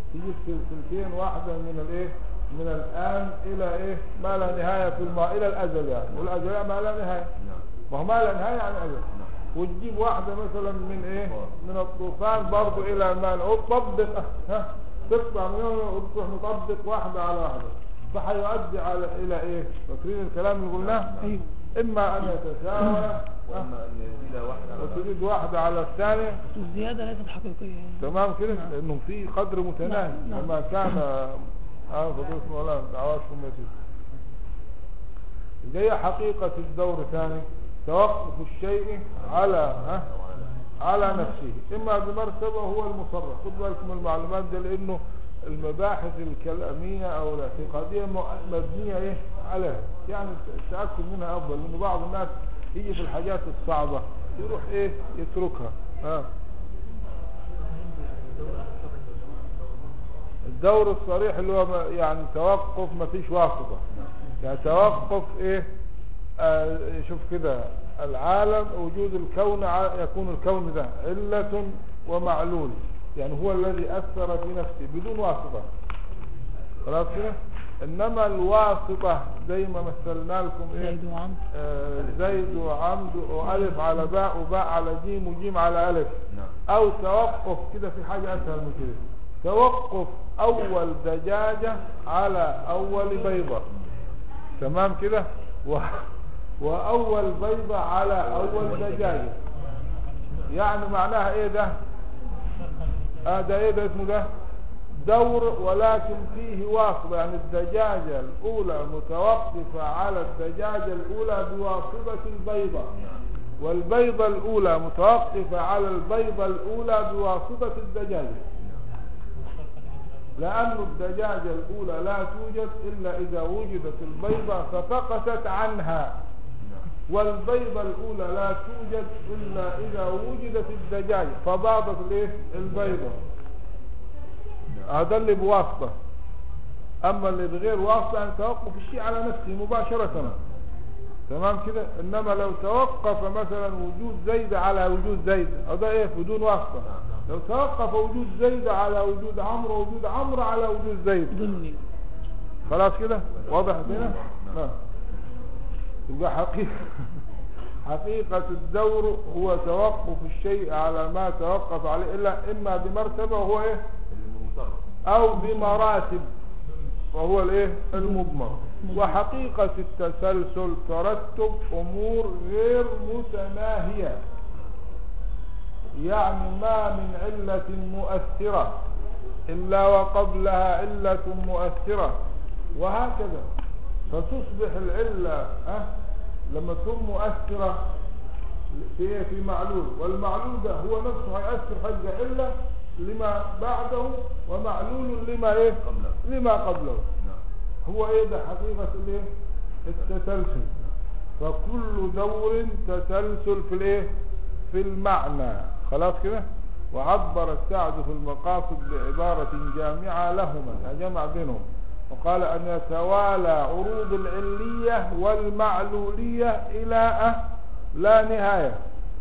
تجيب سلسلتين واحدة من الايه من الآن إلى ايه ما لا نهاية في الما إلى الأزل يعني والأزل يعني ما لا نهاية نعم ما هو ما لا نهاية يعني أزل نعم وتجيب واحدة مثلا من ايه من الطوفان برضو الى المال وتطبق ها تقطع من هنا وتروح مطبق واحدة على واحدة فحيؤدي على الى ايه فاكرين الكلام اللي قلناه ايوه اما ان يتساوى ها؟ واما ان يزيد واحد على الآخر. وتزيد واحدة على الثانية والزيادة ليست حقيقية يعني. تمام كده لانه في قدر متناهي نعم، نعم. لما كان اه فضيلة مولانا دعواتكم يا سيدي اللي هي حقيقة الدور ثاني توقف الشيء على ها على نفسه اما بمرتبة هو المصرح خد بالك من المعلومات دي لانه المباحث الكلامية او الاعتقادية م- مبنية ايه عليها يعني التأكد منها افضل لان بعض الناس يجي في الحاجات الصعبة يروح ايه يتركها ها الدور الصريح اللي هو ما- يعني توقف ما فيش واسطة يعني توقف ايه آه شوف كده العالم وجود الكون ع- يكون الكون ده علة ومعلول يعني هو الذي أثر في نفسه بدون واسطة خلاص كده إنما الواسطة زي ما مثلنا لكم إيه زيد وعمرو آه زيد وعمد وألف على باء وباء على جيم وجيم على ألف نعم او توقف كده في حاجة اسهل من كده توقف اول دجاجة على اول بيضة تمام كده و... واول بيضة على اول دجاجة يعني معناها ايه ده اه ده ايه ده اسمه ده دور ولكن فيه واسطة يعني الدجاجة الاولى متوقفة على الدجاجة الاولى بواسطة البيضة والبيضة الأولى متوقفة على البيضة الأولى بواسطة الدجاجة لأن الدجاجة الأولى لا توجد إلا إذا وجدت البيضة فسقطت عنها والبيضة الأولى لا توجد إلا إذا وجدت الدجاجة فباضت الإيه؟ البيضة هذا اللي بواسطة أما اللي بغير واسطة أن توقف الشيء على نفسه مباشرة تمام كده انما لو توقف مثلا وجود زيد على وجود زيد هذا ايه بدون واسطه لو توقف وجود زيد على وجود عمرو ووجود عمرو على وجود زيد ضمني خلاص كده واضح هنا نعم يبقى حقيقة حقيقة الدور هو توقف الشيء على ما توقف عليه إلا إما بمرتبة وهو إيه المصرف أو بمراتب وهو الإيه المضمر وحقيقة التسلسل ترتب أمور غير متناهية يعني ما من علة مؤثرة إلا وقبلها علة مؤثرة وهكذا فتصبح العلة أه لما تكون مؤثرة في إيه؟ في معلول والمعلول ده هو نفسه هيأثر حاجة علة لما بعده ومعلول لما ايه قبله. لما قبله نعم هو ايه ده حقيقة الايه التسلسل فكل دور تسلسل في الايه في المعنى خلاص كده وعبر السعد في المقاصد بعبارة جامعة لهما جمع بينهم وقال أن يتوالى عروض العلية والمعلولية إلى أه لا نهاية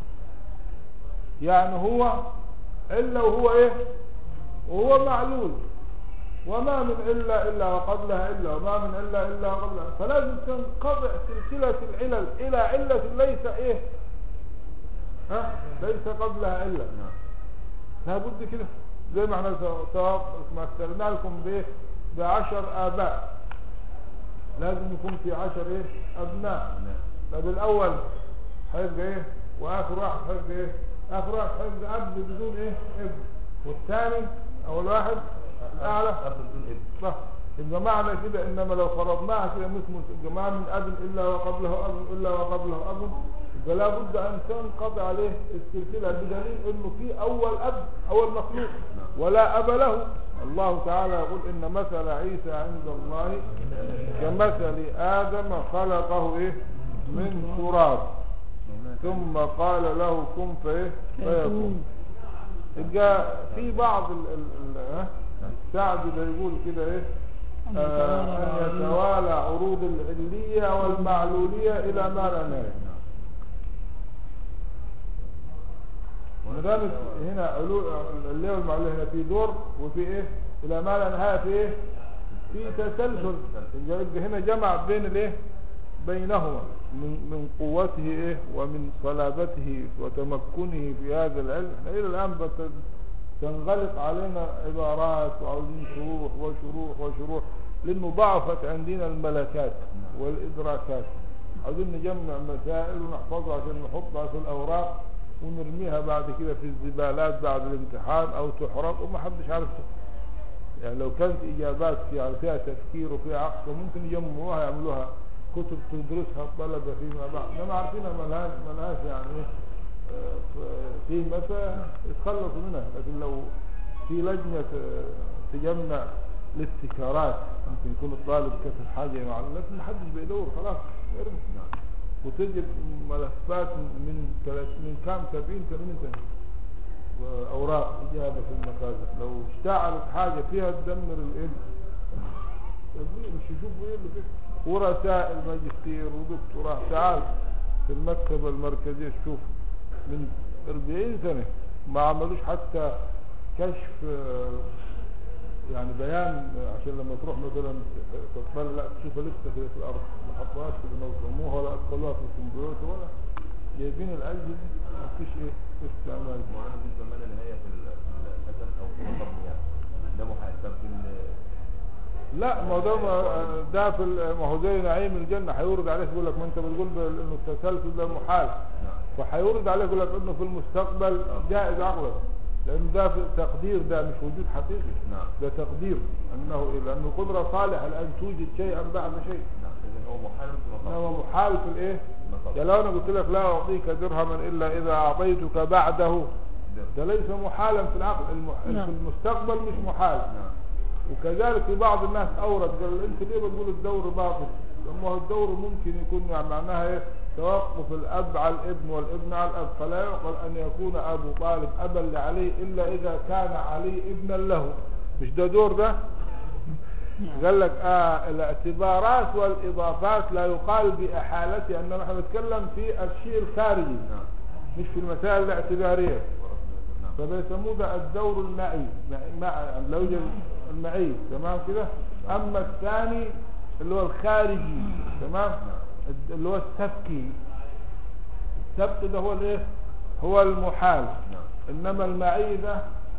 يعني هو إلا وهو إيه وهو معلول وما من إلا إلا وقبلها إلا وما من إلا إلا وقبلها فلازم تنقطع سلسلة العلل إلى علة ليس إيه ها ليس قبلها إلا نعم لابد كده زي ما احنا تو- مثلنا لكم بايه بعشر آباء لازم يكون في عشر ايه أبناء نعم طب الأول هيبقى ايه وآخر واحد هيبقى ايه آخر واحد هيبقى أب بدون ايه ابن والثاني أول واحد الأعلى أب بدون ابن صح يبقى معنى كده انما لو فرضناها كده مثل يبقى ما من اب الا وقبله اب الا وقبله اب يبقى لابد ان تنقضي عليه السلسله بدليل انه في اول اب اول مخلوق ولا اب له الله تعالى يقول ان مثل عيسى عند الله كمثل ادم خلقه ايه من تراب ثم قال له كن فايه فيكون يبقى في بعض ال ال ال ها؟ السعد اللي يقول كده ايه أن آه، يتوالى أن يتوالى عروض العلية والمعلولية إلى ما لا نهاية ما دام هنا علو العلية والمعلولية هنا في دور وفي إيه الى ما لا نهايه في ايه في تسلسل يبقى هنا جمع بين الايه بينهما من من قوته ايه ومن صلابته وتمكنه في هذا العلم احنا الى الان بت- تنغلق علينا عبارات وعاوزين شروح وشروح وشروح لانه ضعفت عندنا الملكات والادراكات عاوزين نجمع مسائل ونحفظها عشان نحطها في الاوراق ونرميها بعد كده في الزبالات بعد الامتحان او تحرق ومحدش عارف يعني لو كانت اجابات يعني فيها تفكير وفيها عقل ممكن يجمعوها يعملوها كتب تدرسها الطلبه فيما بعد انما عارفينها ملهاش ملهاش يعني ايه آه، ف- قيمه فيتخلصوا منها لكن لو في لجنه آه، تجمع الابتكارات ممكن يكون الطالب كتب حاجه مع لكن ما حدش بيدور خلاص ارمي وتجد ملفات من ثلاث من كام 70 80 سنه واوراق اجابه في المخازن لو اشتعلت حاجه فيها تدمر الايه مش يشوفوا ايه اللي فيه ورسائل ماجستير ودكتوراه تعال في المكتبه المركزيه تشوف من 40 سنه ما عملوش حتى كشف آه، يعني بيان آه، عشان لما تروح مثلا تطلع تشوفها لسه كده في الارض ما حطوهاش كده نظموها ولا ادخلوها في الكمبيوتر ولا جايبين الاجهزه ما فيش ايه استعمال مولانا بالنسبه لما لا نهايه في ال- في الاسد او في الضم يعني ده محال طب في ال- لا ما ده ما- ده في ال- ما هو زي نعيم الجنه هيورد عليك يقول لك ما انت بتقول بال- انه التسلسل ده محال نعم فهيورد عليك يقول لك انه في المستقبل جائز عقلا لان ده في تقدير ده مش وجود حقيقي نعم ده تقدير انه إيه؟ لانه قدره صالحه لان توجد شيئا بعد شيء نعم اذا هو محال في انما مطلب محال في الايه مطلب. يا لو انا قلت لك لا اعطيك درهما الا اذا اعطيتك بعده ده ليس محالا في العقل الم- نعم. في المستقبل مش محال نعم وكذلك في بعض الناس اورد قال انت ليه بتقول الدور باطل لما هو الدور ممكن يكون يعني معناها ايه توقف الاب على الابن والابن على الاب فلا يعقل ان يكون ابو طالب ابا لعلي الا اذا كان علي ابنا له مش ده دور ده نعم. قال لك آه الاعتبارات والاضافات لا يقال باحالتها انما احنا بنتكلم في الشيء الخارجي نعم مش في المسائل الاعتباريه نعم فبيسموه ده الدور المعي مع- مع يعني لو يوجد المعي تمام كده اما الثاني اللي هو الخارجي تمام الد- اللي هو السبكي السبك ده هو الايه هو المحال نعم انما المعي ده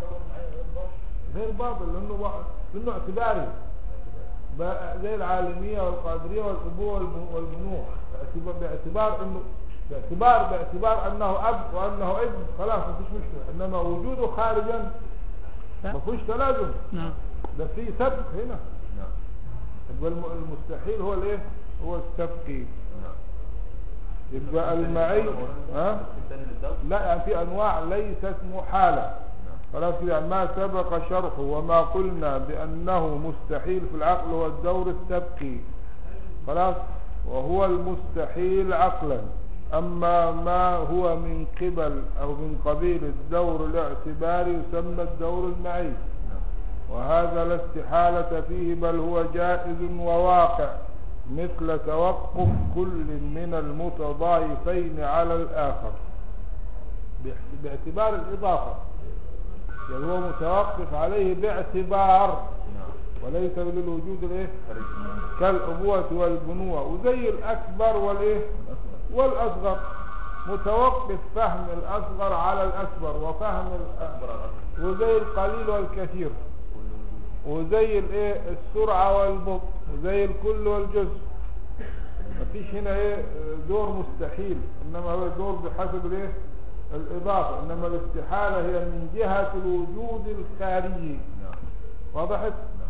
غير باطل لانه با- لانه اعتباري بقى زي العالميه والقادريه والابوه والبن- والبنوه باعتبار باعتبار انه باعتبار باعتبار انه اب وانه ابن خلاص ما فيش مشكله انما وجوده خارجا لا. ما فيش تلازم نعم ده في سبك هنا نعم يبقى الم- المستحيل هو الايه هو السبكي نعم يبقى المعي ها الثاني للدور لا يعني في انواع ليست محاله نعم خلاص كده يعني ما سبق شرحه وما قلنا بأنه مستحيل في العقل هو الدور السبقي خلاص وهو المستحيل عقلا أما ما هو من قبل أو من قبيل الدور الاعتباري يسمى الدور المعي نعم وهذا لا استحالة فيه بل هو جائز وواقع مثل توقف كل من المتضايفين على الآخر باعت- باعتبار الإضافة يعني هو متوقف عليه باعتبار نعم وليس للوجود الايه خارج كالأبوة والبنوة وزي الأكبر والايه الأصغر والأصغر متوقف فهم الأصغر على الأكبر وفهم الأ- أكبر على الأصغر وزي القليل والكثير كل وجود وزي الايه السرعة والبطء وزي الكل والجزء مفيش هنا ايه دور مستحيل انما هو دور بحسب الايه الاضافة انما الاستحالة هي من جهة الوجود الخارجي نعم وضحت نعم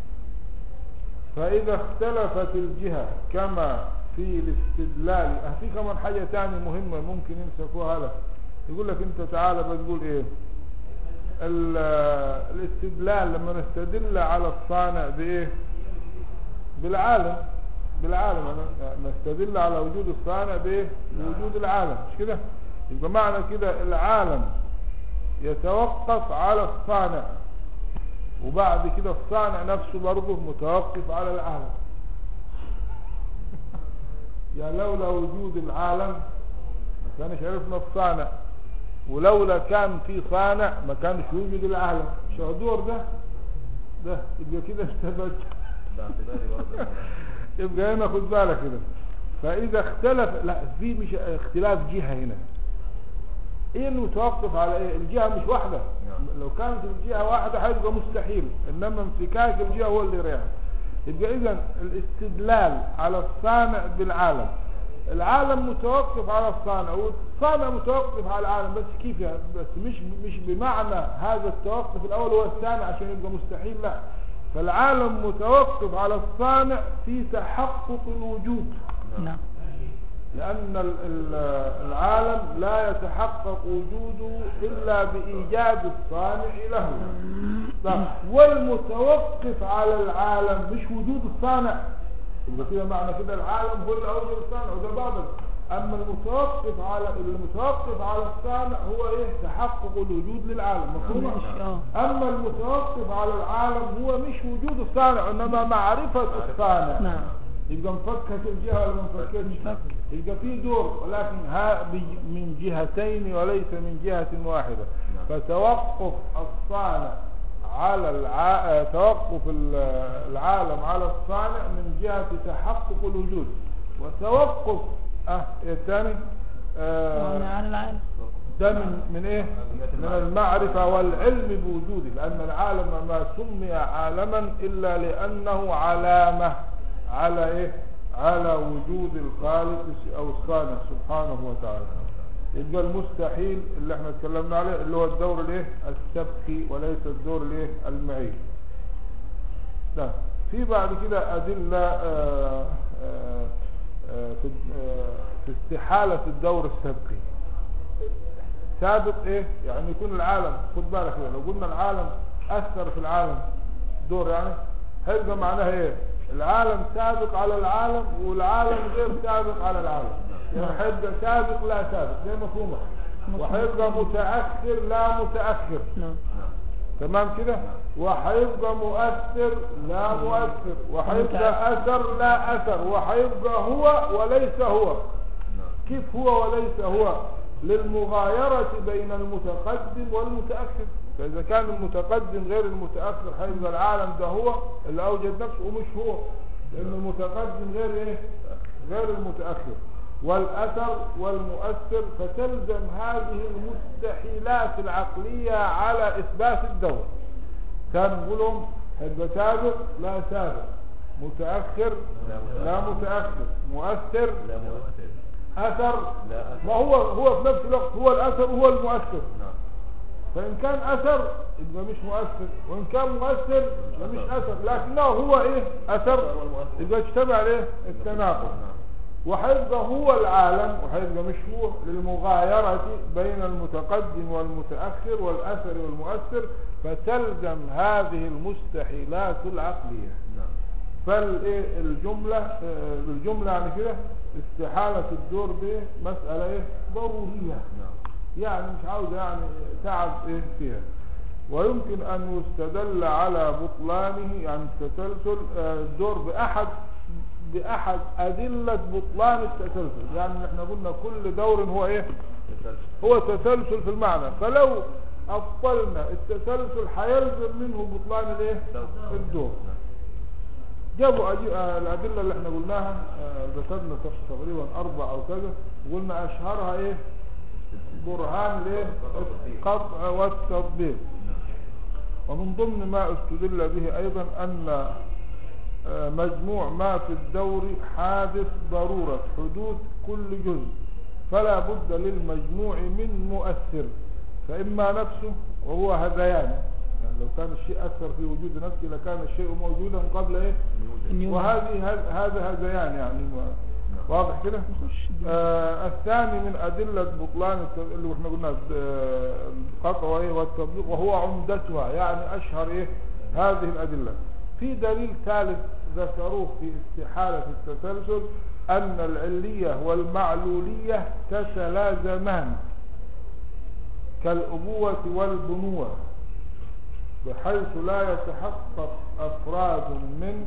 فاذا اختلفت الجهة كما في الاستدلال اه في كمان حاجة تانية مهمة ممكن يمسكوها لك يقول لك انت تعالى بتقول ايه ال- الاستدلال لما نستدل على الصانع بايه بالعالم بالعالم أنا- نستدل على وجود الصانع بايه بوجود العالم مش كده يبقى معنى كده العالم يتوقف على الصانع وبعد كده الصانع نفسه برضه متوقف على العالم يعني لولا وجود العالم ما كانش عرفنا الصانع ولولا كان في صانع ما كانش يوجد العالم شو الدور ده ده يبقى كده استبعد ده اعتباري برضه يبقى هنا خد بالك كده فإذا اختلف لا في مش اختلاف جهة هنا ايه المتوقف على ايه الجهة مش واحدة نعم. لو كانت الجهة واحدة هيبقى مستحيل انما انفكاك الجهة هو اللي يريح يبقى اذا الاستدلال على الصانع بالعالم العالم متوقف على الصانع والصانع متوقف على العالم بس كيف يعني بس مش مش بمعنى هذا التوقف الاول هو الثاني عشان يبقى مستحيل لا فالعالم متوقف على الصانع في تحقق الوجود نعم لأن ال- ال- العالم لا يتحقق وجوده إلا بإيجاد الصانع له طب والمتوقف على العالم مش وجود الصانع يبقى كده معنى كده العالم هو اللي أوجد الصانع وده بعض أما المتوقف على المتوقف على الصانع هو إيه تحقق الوجود للعالم مفهوم؟ ماشي اه أما المتوقف على العالم هو مش وجود الصانع إنما معرفة الصانع نعم يبقى مفكك الجهة ولا ما مفككش مفكك. يبقى في دور ولكن ها بج- من جهتين وليس من جهة واحدة نعم. فتوقف الصانع على الع... آه، توقف ال- العالم على الصانع من جهة تحقق الوجود وتوقف اه إيه الثاني وانا آه على العالم ده من من ايه من المعرفة والعلم بوجوده لأن العالم ما سمي عالما إلا لأنه علامة على ايه على وجود الخالق أو الصانع سبحانه وتعالى يبقى المستحيل اللي احنا اتكلمنا عليه اللي هو الدور الايه السبقي وليس الدور الايه المعي ده في بعد كده أدلة آه، آه، آه، في آه، في استحالة الدور السبقي سابق ايه يعني يكون العالم خد بالك كده لو قلنا العالم اثر في العالم دور يعني هيبقى معناها ايه العالم سابق على العالم والعالم غير سابق على العالم يعني هيبقى سابق لا سابق زي مفهومه وهيبقى متاخر لا متاخر نعم تمام كده وهيبقى مؤثر لا مؤثر وهيبقى اثر لا اثر وهيبقى هو وليس هو نعم كيف هو وليس هو للمغايرة بين المتقدم والمتأخر فإذا كان المتقدم غير المتأخر هيبقى العالم ده هو اللي أوجد نفسه ومش هو لأن المتقدم غير إيه؟ غير المتأخر والأثر والمؤثر فتلزم هذه المستحيلات العقلية على إثبات الدور كان نقولهم هيبقى سابق لا سابق متأخر لا متأخر مؤثر لا مؤثر أثر لا أثر. ما هو هو في نفس الوقت هو الأثر وهو المؤثر نعم فإن كان أثر يبقى مش مؤثر وإن كان مؤثر يبقى مش أثر لكنه هو إيه أثر هو المؤثر. يبقى اجتمع عليه التناقض نعم وهيبقى هو العالم وهيبقى مش هو للمغايرة بين المتقدم والمتأخر والأثر والمؤثر فتلزم هذه المستحيلات العقلية نعم فالجملة الجملة يعني كده استحالة الدور دي مسألة ايه ضرورية نعم يعني مش عاوز يعني تعب ايه فيها ويمكن ان يستدل على بطلانه يعني التسلسل آه، الدور باحد باحد ادلة بطلان التسلسل يعني احنا قلنا كل دور هو ايه تسلسل. هو تسلسل في المعنى فلو ابطلنا التسلسل هيلزم منه بطلان الايه الدور نعم. جابوا أجي- آه، الأدلة اللي احنا قلناها آه، ذكرنا تق- تقريبا أربع أو كذا وقلنا أشهرها إيه برهان الإيه القطع والتطبيق نعم ومن ضمن ما استدل به أيضا أن آه، مجموع ما في الدور حادث ضرورة حدوث كل جزء فلا بد للمجموع من مؤثر فإما نفسه وهو هذيان يعني لو كان الشيء أثر في وجود نفسه لكان الشيء موجودا قبل إيه يوجد. يوجد. وهذه هذ- هذا هذيان يعني و- واضح كده آه الثاني من أدلة بطلان الت- اللي احنا قلنا آه، القطع وإيه والتطبيق وهو عمدتها يعني أشهر إيه هذه الأدلة في دليل ثالث ذكروه في استحالة التسلسل أن العلية والمعلولية تتلازمان كالأبوة والبنوة بحيث لا يتحقق أفراد من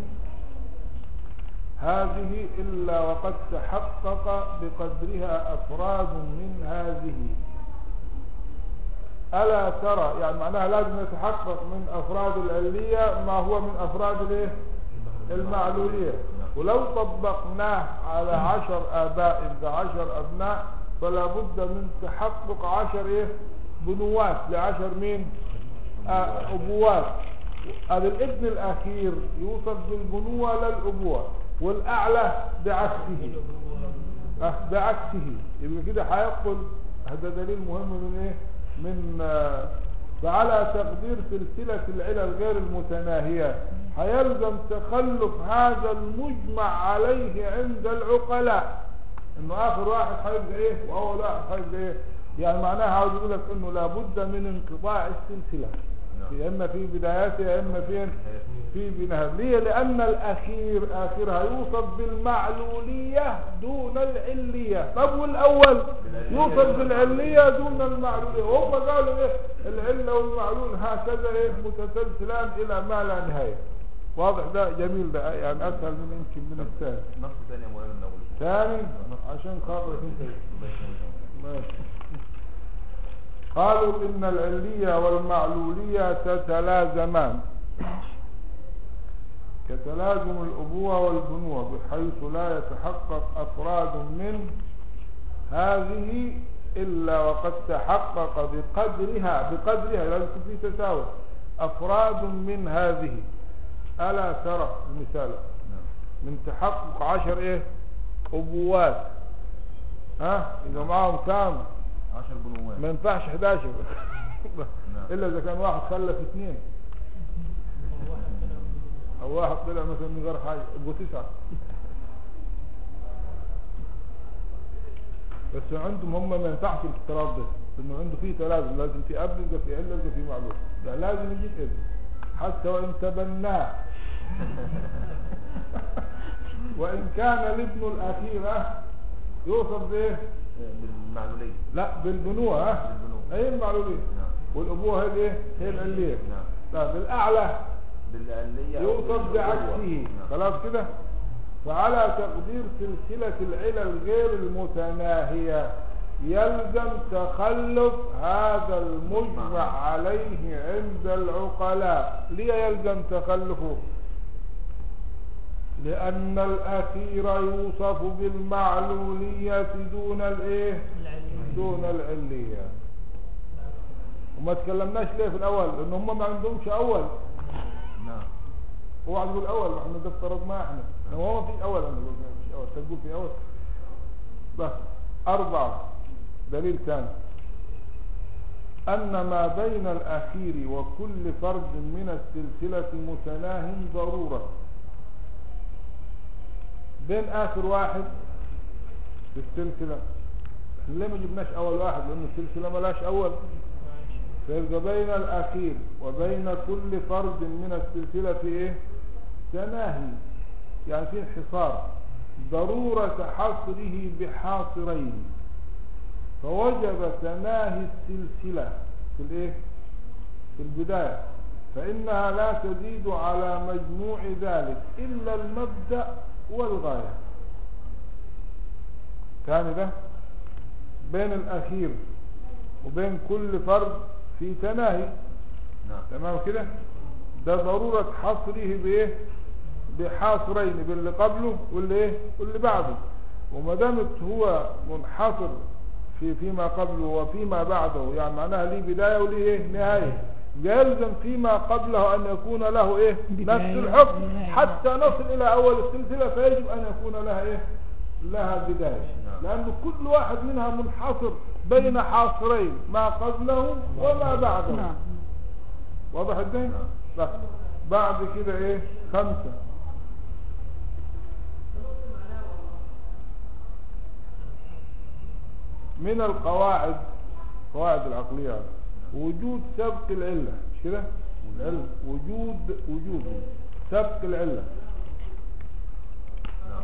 هذه إلا وقد تحقق بقدرها أفراد من هذه ألا ترى يعني معناها لازم يتحقق من أفراد العلية ما هو من أفراد الايه المعلولية ولو طبقناه على عشر آباء بعشر أبناء فلا بد من تحقق عشر إيه بنوات لعشر مين آه أبوات هذا الابن الأخير يوصف بالبنوة للأبوة والأعلى بعكسه أه بعكسه يبقى كده هيدخل هذا دليل مهم من ايه من آه، فعلى تقدير سلسلة العلل غير المتناهية هيلزم تخلف هذا المجمع عليه عند العقلاء انه اخر واحد هيبقى ايه واول واحد هيبقى ايه يعني معناها عاوز يقول لك انه لابد من انقطاع السلسلة نعم. يا اما في بداياتها يا اما فين في بنهاية ليه لان الاخير اخرها يوصف بالمعلولية دون العلية طب والاول يوصف بالعلية دون المعلولية وهم قالوا ايه العلة والمعلول هكذا ايه متسلسلان الى ما لا نهاية واضح ده جميل ده يعني اسهل من يمكن من الثاني نص ثاني يا مولانا من اول ثاني عشان خاطرك انت ماشي. قالوا إن العلية والمعلولية تتلازمان كتلازم الأبوة والبنوة بحيث لا يتحقق أفراد من هذه إلا وقد تحقق بقدرها بقدرها لازم يكون في تساوي أفراد من هذه ألا ترى المثال من تحقق عشر إيه أبوات ها يبقى معهم كام 10 بنوات ما ينفعش 11 الا اذا كان واحد خلف اثنين او واحد طلع مثلا من غير حاجه يبقوا تسعه بس عندهم هم ما ينفعش الافتراض ده انه عنده فيه تلازم لازم في اب يبقى في عله يبقى في معلوم يعني لازم يجيب ابن حتى وان تبناه وان كان الابن الاخير اه، يوصف بايه بالمعلولية لا بالبنوة ها بالبنوة. هي المعلومية نعم والأبوة هي الايه هي العلية نعم لا بالأعلى بالآلية أو يوصف بالأبوة. بعكسه نعم. خلاص كده فعلى تقدير سلسلة العلل غير المتناهية يلزم تخلف هذا المجمع عليه عند العقلاء ليه يلزم تخلفه لأن الأخير يوصف بالمعلولية دون الإيه دون العلية وما تكلمناش ليه في الأول لأن هم ما عندهمش أول نعم هو عايز يقول أول احنا ده افترضناه احنا هو ما في أول أنا بقول مش أول تقول في أول بس أربعة دليل ثاني أن ما بين الأخير وكل فرد من السلسلة متناه ضرورة بين آخر واحد في السلسلة احنا ليه ما جبناش أول واحد لأن السلسلة ملاش أول فيبقى بين الأخير وبين كل فرد من السلسلة في إيه تناهي يعني في انحصار ضرورة حصره بحاصرين فوجب تناهي السلسلة في الإيه في البداية فإنها لا تزيد على مجموع ذلك إلا المبدأ والغاية ثاني ده بين الأخير وبين كل فرد في تناهي نعم تمام كده ده ضرورة حصره بايه بحاصرين باللي قبله واللي ايه واللي بعده وما دامت هو منحصر في فيما قبله وفيما بعده يعني معناها ليه بداية وليه ايه نهاية يلزم فيما قبله ان يكون له ايه نفس بداية الحكم ونهاية. حتى نصل الى اول السلسلة فيجب ان يكون لها ايه لها بداية نعم. لان كل واحد منها منحصر بين حاصرين ما قبله وما بعده نعم واضح الدين نعم. بس بعد كده ايه خمسة من القواعد قواعد العقلية وجود سبق العلة مش كده العلم وجود وجود سبق العلة نعم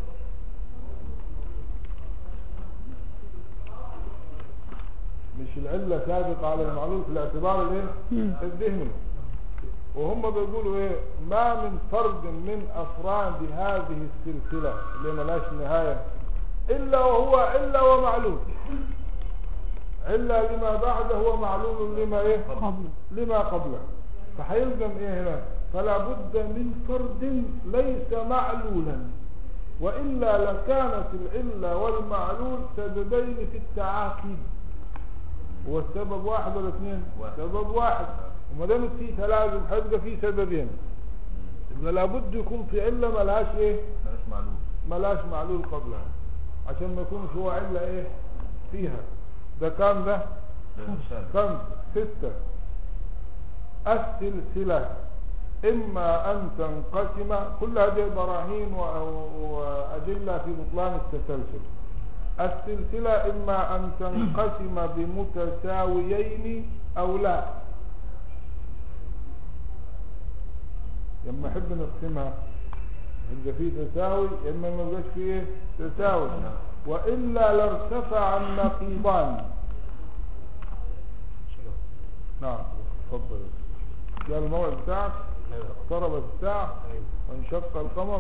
مش العلة سابقة على المعلول في الاعتبار الايه مم. الذهني وهم بيقولوا ايه ما من فرد من افراد هذه السلسلة اللي ملاش نهاية الا وهو علة ومعلول علة لما بعده ومعلول لما ايه قبل لما قبله فهيلزم ايه هنا فلا بد من فرد ليس معلولا والا لكانت العله والمعلول سببين في التعاقيد هو السبب واحد ولا اثنين واحد. سبب واحد وما دام في تلازم هيبقى في سببين يبقى لابد يكون في عله ملهاش ايه مالوش معلوم ملاش معلول قبلها عشان ما يكونش هو علة ايه فيها ده كام ده ده مثال خمس ستة السلسلة إما أن تنقسم كل هذه براهين و- وأدلة في بطلان التسلسل السلسلة إما أن تنقسم بمتساويين أو لا لما نحب نقسمها يبقى في تساوي إما ما يبقاش فيه تساوي وإلا لارتفع النقيضان نعم تفضل جاء الموعد بتاعك اقتربت الساعة وانشق القمر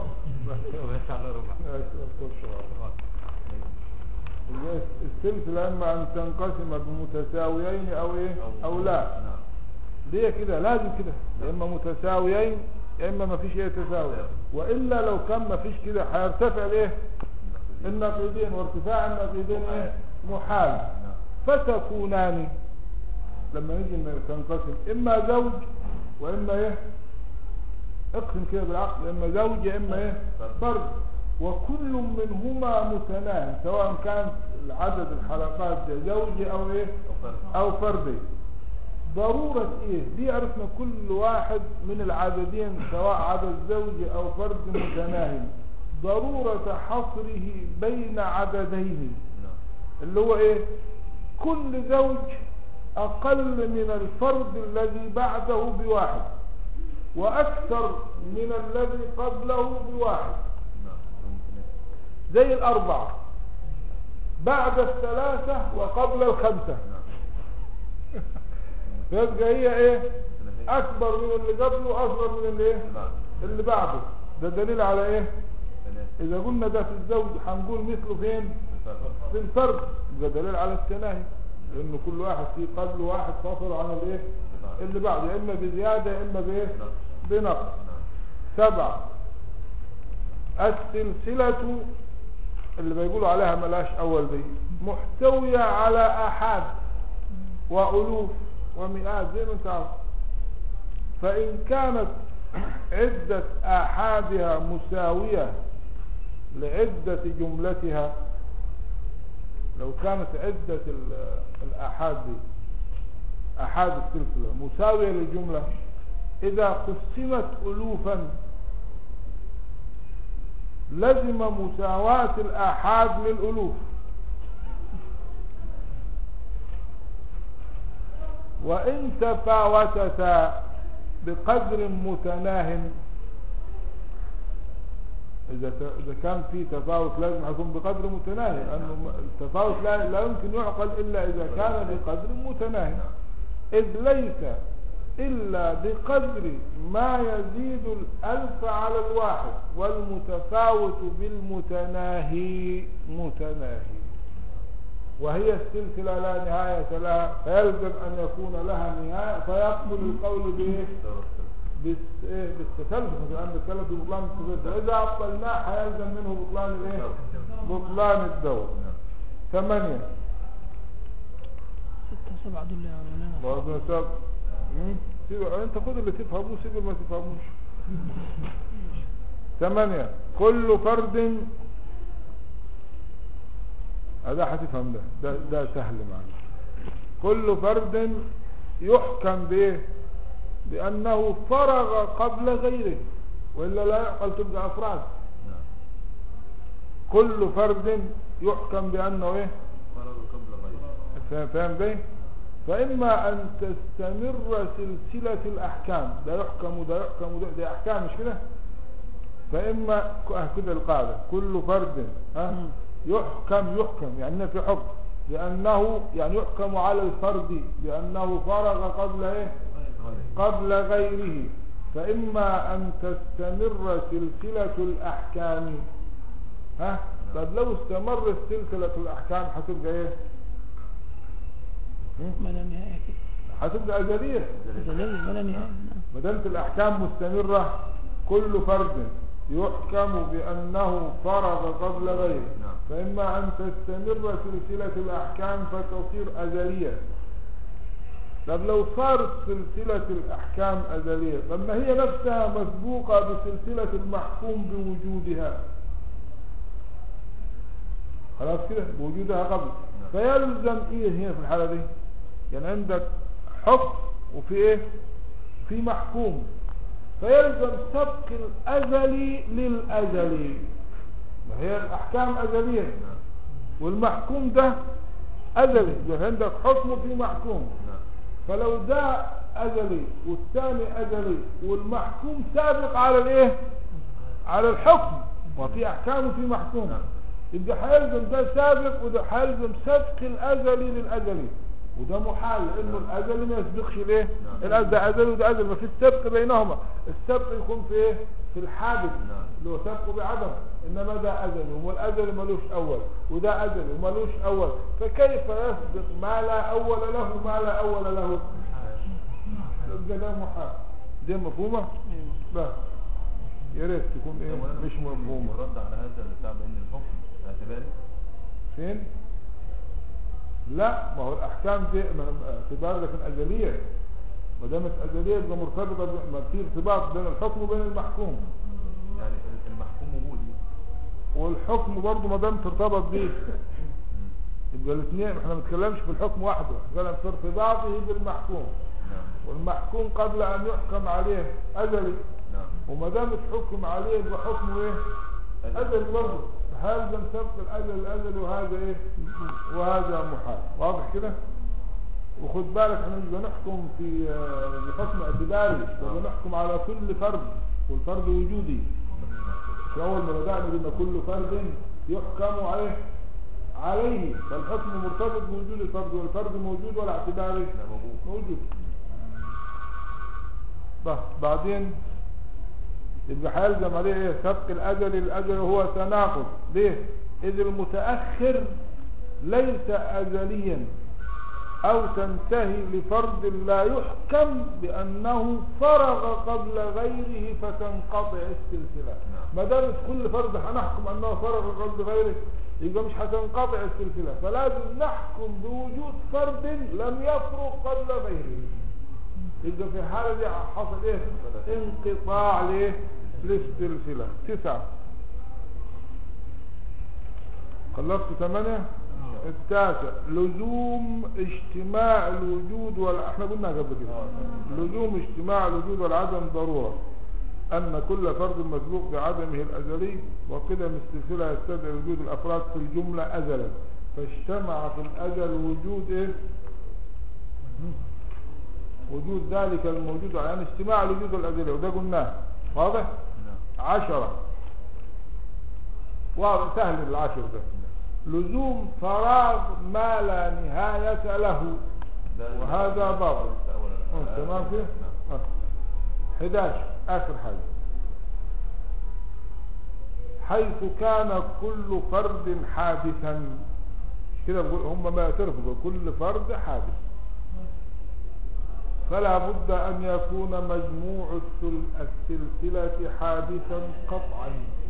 السلسلة إما أن تنقسم بمتساويين أو إيه أو لا نعم ليه كده لازم كده يا إما متساويين يا إما ما فيش أي تساوي وإلا لو كان ما فيش كده هيرتفع الإيه النقيضين وارتفاع النقيضين إيه محال نعم فتكونان لما نيجي ن- تنقسم اما زوج واما ايه اقسم كده بالعقل اما زوج يا اما ايه فرد وكل منهما متناهي سواء كان عدد الحلقات ده زوجي او ايه او فردي ضرورة ايه دي عرفنا كل واحد من العددين سواء عدد زوجي او فرد متناهي ضرورة حصره بين عددين نعم اللي هو ايه كل زوج اقل من الفرد الذي بعده بواحد واكثر من الذي قبله بواحد نعم ممكن زي الاربعة بعد الثلاثة وقبل الخمسة نعم فيبقى هي ايه ممكن اكبر من اللي قبله واصغر من اللي ايه نعم اللي بعده ده دليل على ايه ثلاثة اذا قلنا ده في الزوج هنقول مثله فين في الفرد ده دليل على التناهي لان كل واحد في قبل واحد فصل عن الايه اللي بعده يا اما بزياده يا اما بايه بنقص نعم سبعة السلسلة اللي بيقولوا عليها ملاش اول دي محتوية على احاد والوف ومئات زي ما انت عارف فان كانت عدة احادها مساوية لعدة جملتها لو كانت عدة ال- الآحاد دي آحاد السلسلة مساوية للجملة إذا قسمت ألوفا لزم مساواة الآحاد للألوف وإن تفاوتتا بقدر متناه إذا ت- إذا كان في تفاوت لازم يكون بقدر متناهي لأنه م- التفاوت لا, لا يمكن يعقل إلا إذا كان بقدر متناهي إذ ليس إلا بقدر ما يزيد الألف على الواحد والمتفاوت بالمتناهي متناهي وهي السلسلة لا نهاية لها فيلزم أن يكون لها نهاية فيقبل القول بإيه؟ بس إيه بالتسلسل الآن بنتكلم في بطلان التسلسل وإذا أبطلناه هيلزم منه بطلان الإيه؟ بطلان الدور ثمانية ستة سبعة دول يا مولانا برضه سب سيب انت خد اللي تفهموه سيب اللي ما تفهموش ثمانية كل فرد هذا هتفهم ده ده, ده سهل معنا كل فرد يحكم بايه بانه فرغ قبل غيره والا لا يعقل تبقى افراد نعم كل فرد يحكم بانه ايه فرض قبل غيره فاهم فاهم ده فإما أن تستمر سلسلة الأحكام ده يحكم وده يحكم وده ده أحكام مش كده فإما ك- آه كده القاعدة كل فرد ها مم. يحكم يحكم يعني في حكم لأنه يعني يحكم على الفرد لأنه فرغ قبل إيه قبل غيره فإما أن تستمر سلسلة الأحكام ها طب لو استمرت سلسلة الأحكام هتبقى إيه ما لا نهاية كده هتبقى أزلية أزلية ما لا نهاية نعم ما دامت الأحكام مستمرة كل فرد يحكم بأنه فرغ قبل غيره نعم. فإما أن تستمر سلسلة الأحكام فتصير أزلية طب لو صارت سلسلة الأحكام أزلية طب ما هي نفسها مسبوقة بسلسلة المحكوم بوجودها خلاص كده بوجودها قبل فيلزم ايه هنا في الحالة دي يعني عندك حكم وفي ايه في محكوم فيلزم سبق الأزلي للأزلي ما هي الأحكام أزلية نعم والمحكوم ده أزلي يعني عندك حكم وفي محكوم نعم فلو ده أزلي والثاني أزلي والمحكوم سابق على الإيه؟ على الحكم وفي أحكام وفي محكوم نعم. يبقى هيلزم ده سابق وده هيلزم سبق الأزلي للأزلي وده محال لأنه الأزلي ما يسبقش ليه؟ نعم. الأزلي ده أزلي وده أزلي ما في السبق بينهما السبق يكون في إيه؟ في الحادث نعم. اللي هو سبقه بعدم إنما ده أزلي والأزلي ملوش أول وده أزلي وملوش أول فكيف يسبق ما لا أول له ما لا أول له يبقى ده محال دي مفهومة؟ أيوة. لا يا ريت تكون ايه أولاً مش في مفهومة رد على هذا اللي بتاع بأن الحكم اعتباري فين؟ لا ما هو الأحكام دي ما- اعتبار لكن أزلية ما دامت أزلية يبقى مرتبطة ب- ما في ارتباط بين الحكم وبين المحكوم يعني ال- المحكوم وجودي والحكم برضه ما دام ترتبط بيه يبقى الاثنين احنا ما بنتكلمش في الحكم وحده بنتكلم في ارتباطه بالمحكوم نعم والمحكوم قبل أن يحكم عليه أزلي نعم وما دام اتحكم عليه يبقى حكمه ايه؟ أزل برضه هذا سبق الأزل الأزل وهذا إيه وهذا محال واضح كده وخد بالك احنا مش بنحكم في آه، بحكم اعتباري ده بنحكم على كل فرد والفرد وجودي في أول ما بدأنا قلنا كل فرد يحكم عليه عليه فالحكم مرتبط بوجود الفرد والفرد موجود ولا اعتباري لا موجود موجود بس بعدين يبقى هيلزم عليه ايه سبق الاجل الاجل هو تناقض ليه اذ المتاخر ليس ازليا او تنتهي لفرد لا يحكم بانه فرغ قبل غيره فتنقطع السلسله نعم. ما دام في كل فرد هنحكم انه فرغ قبل غيره يبقى مش هتنقطع السلسله فلازم نحكم بوجود فرد لم يفرغ قبل غيره يبقى في الحالة دي حصل ايه انقطاع ليه للسلسلة تسعة خلصت ثمانية التاسع لزوم اجتماع الوجود ولا احنا قلنا قبل كده لزوم اجتماع الوجود والعدم ضرورة أن كل فرد مسبوق بعدمه الأزلي وقدم السلسلة يستدعي وجود الأفراد في الجملة أزلا فاجتمع في الأزل وجود إيه؟ وجود ذلك الموجود يعني اجتماع الوجود الأزلي وده قلناه واضح؟ نعم عشرة واضح سهل العشر ده لزوم فراغ ما لا نهاية له ده- وهذا باطل لسه أولا آه، آه، تمام كده نعم. آه. 11 آخر حاجة حيث كان كل فرد حادثا مش كده بقول هم ما يعترفوا كل فرد حادث فلا بد أن يكون مجموع السل- السلسلة حادثا قطعا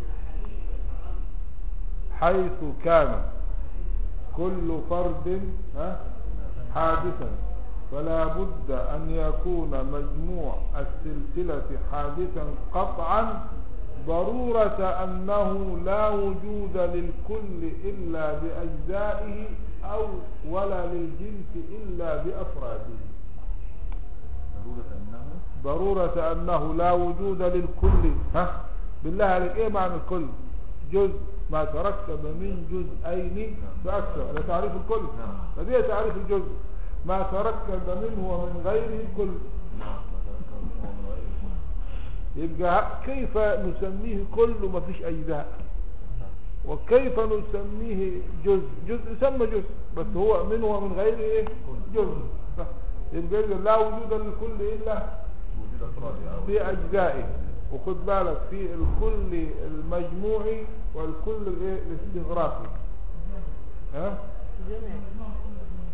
حيث كان كل فرد ها حادثا فلا بد أن يكون مجموع السلسلة حادثا قطعا ضرورة أنه لا وجود للكل إلا بأجزائه أو ولا للجنس إلا بأفراده ضرورة أنه ضرورة أنه لا وجود للكل ها بالله عليك إيه معنى الكل جزء ما تركب من جزئين فأكثر هذا تعريف الكل نعم. فدي تعريف الجزء ما تركب منه ومن غيره الكل نعم ما تذكر منه ومن غيره الكل. يبقى كيف نسميه كل وما فيش أجزاء وكيف نسميه جزء جزء يسمى جزء بس هو منه ومن غيره ايه جزء صح. يبقى إذا لا وجود للكل إلا وجود أفراد أو في أجزائه وخد بالك في الكل المجموعي والكل الايه الاستغراقي ها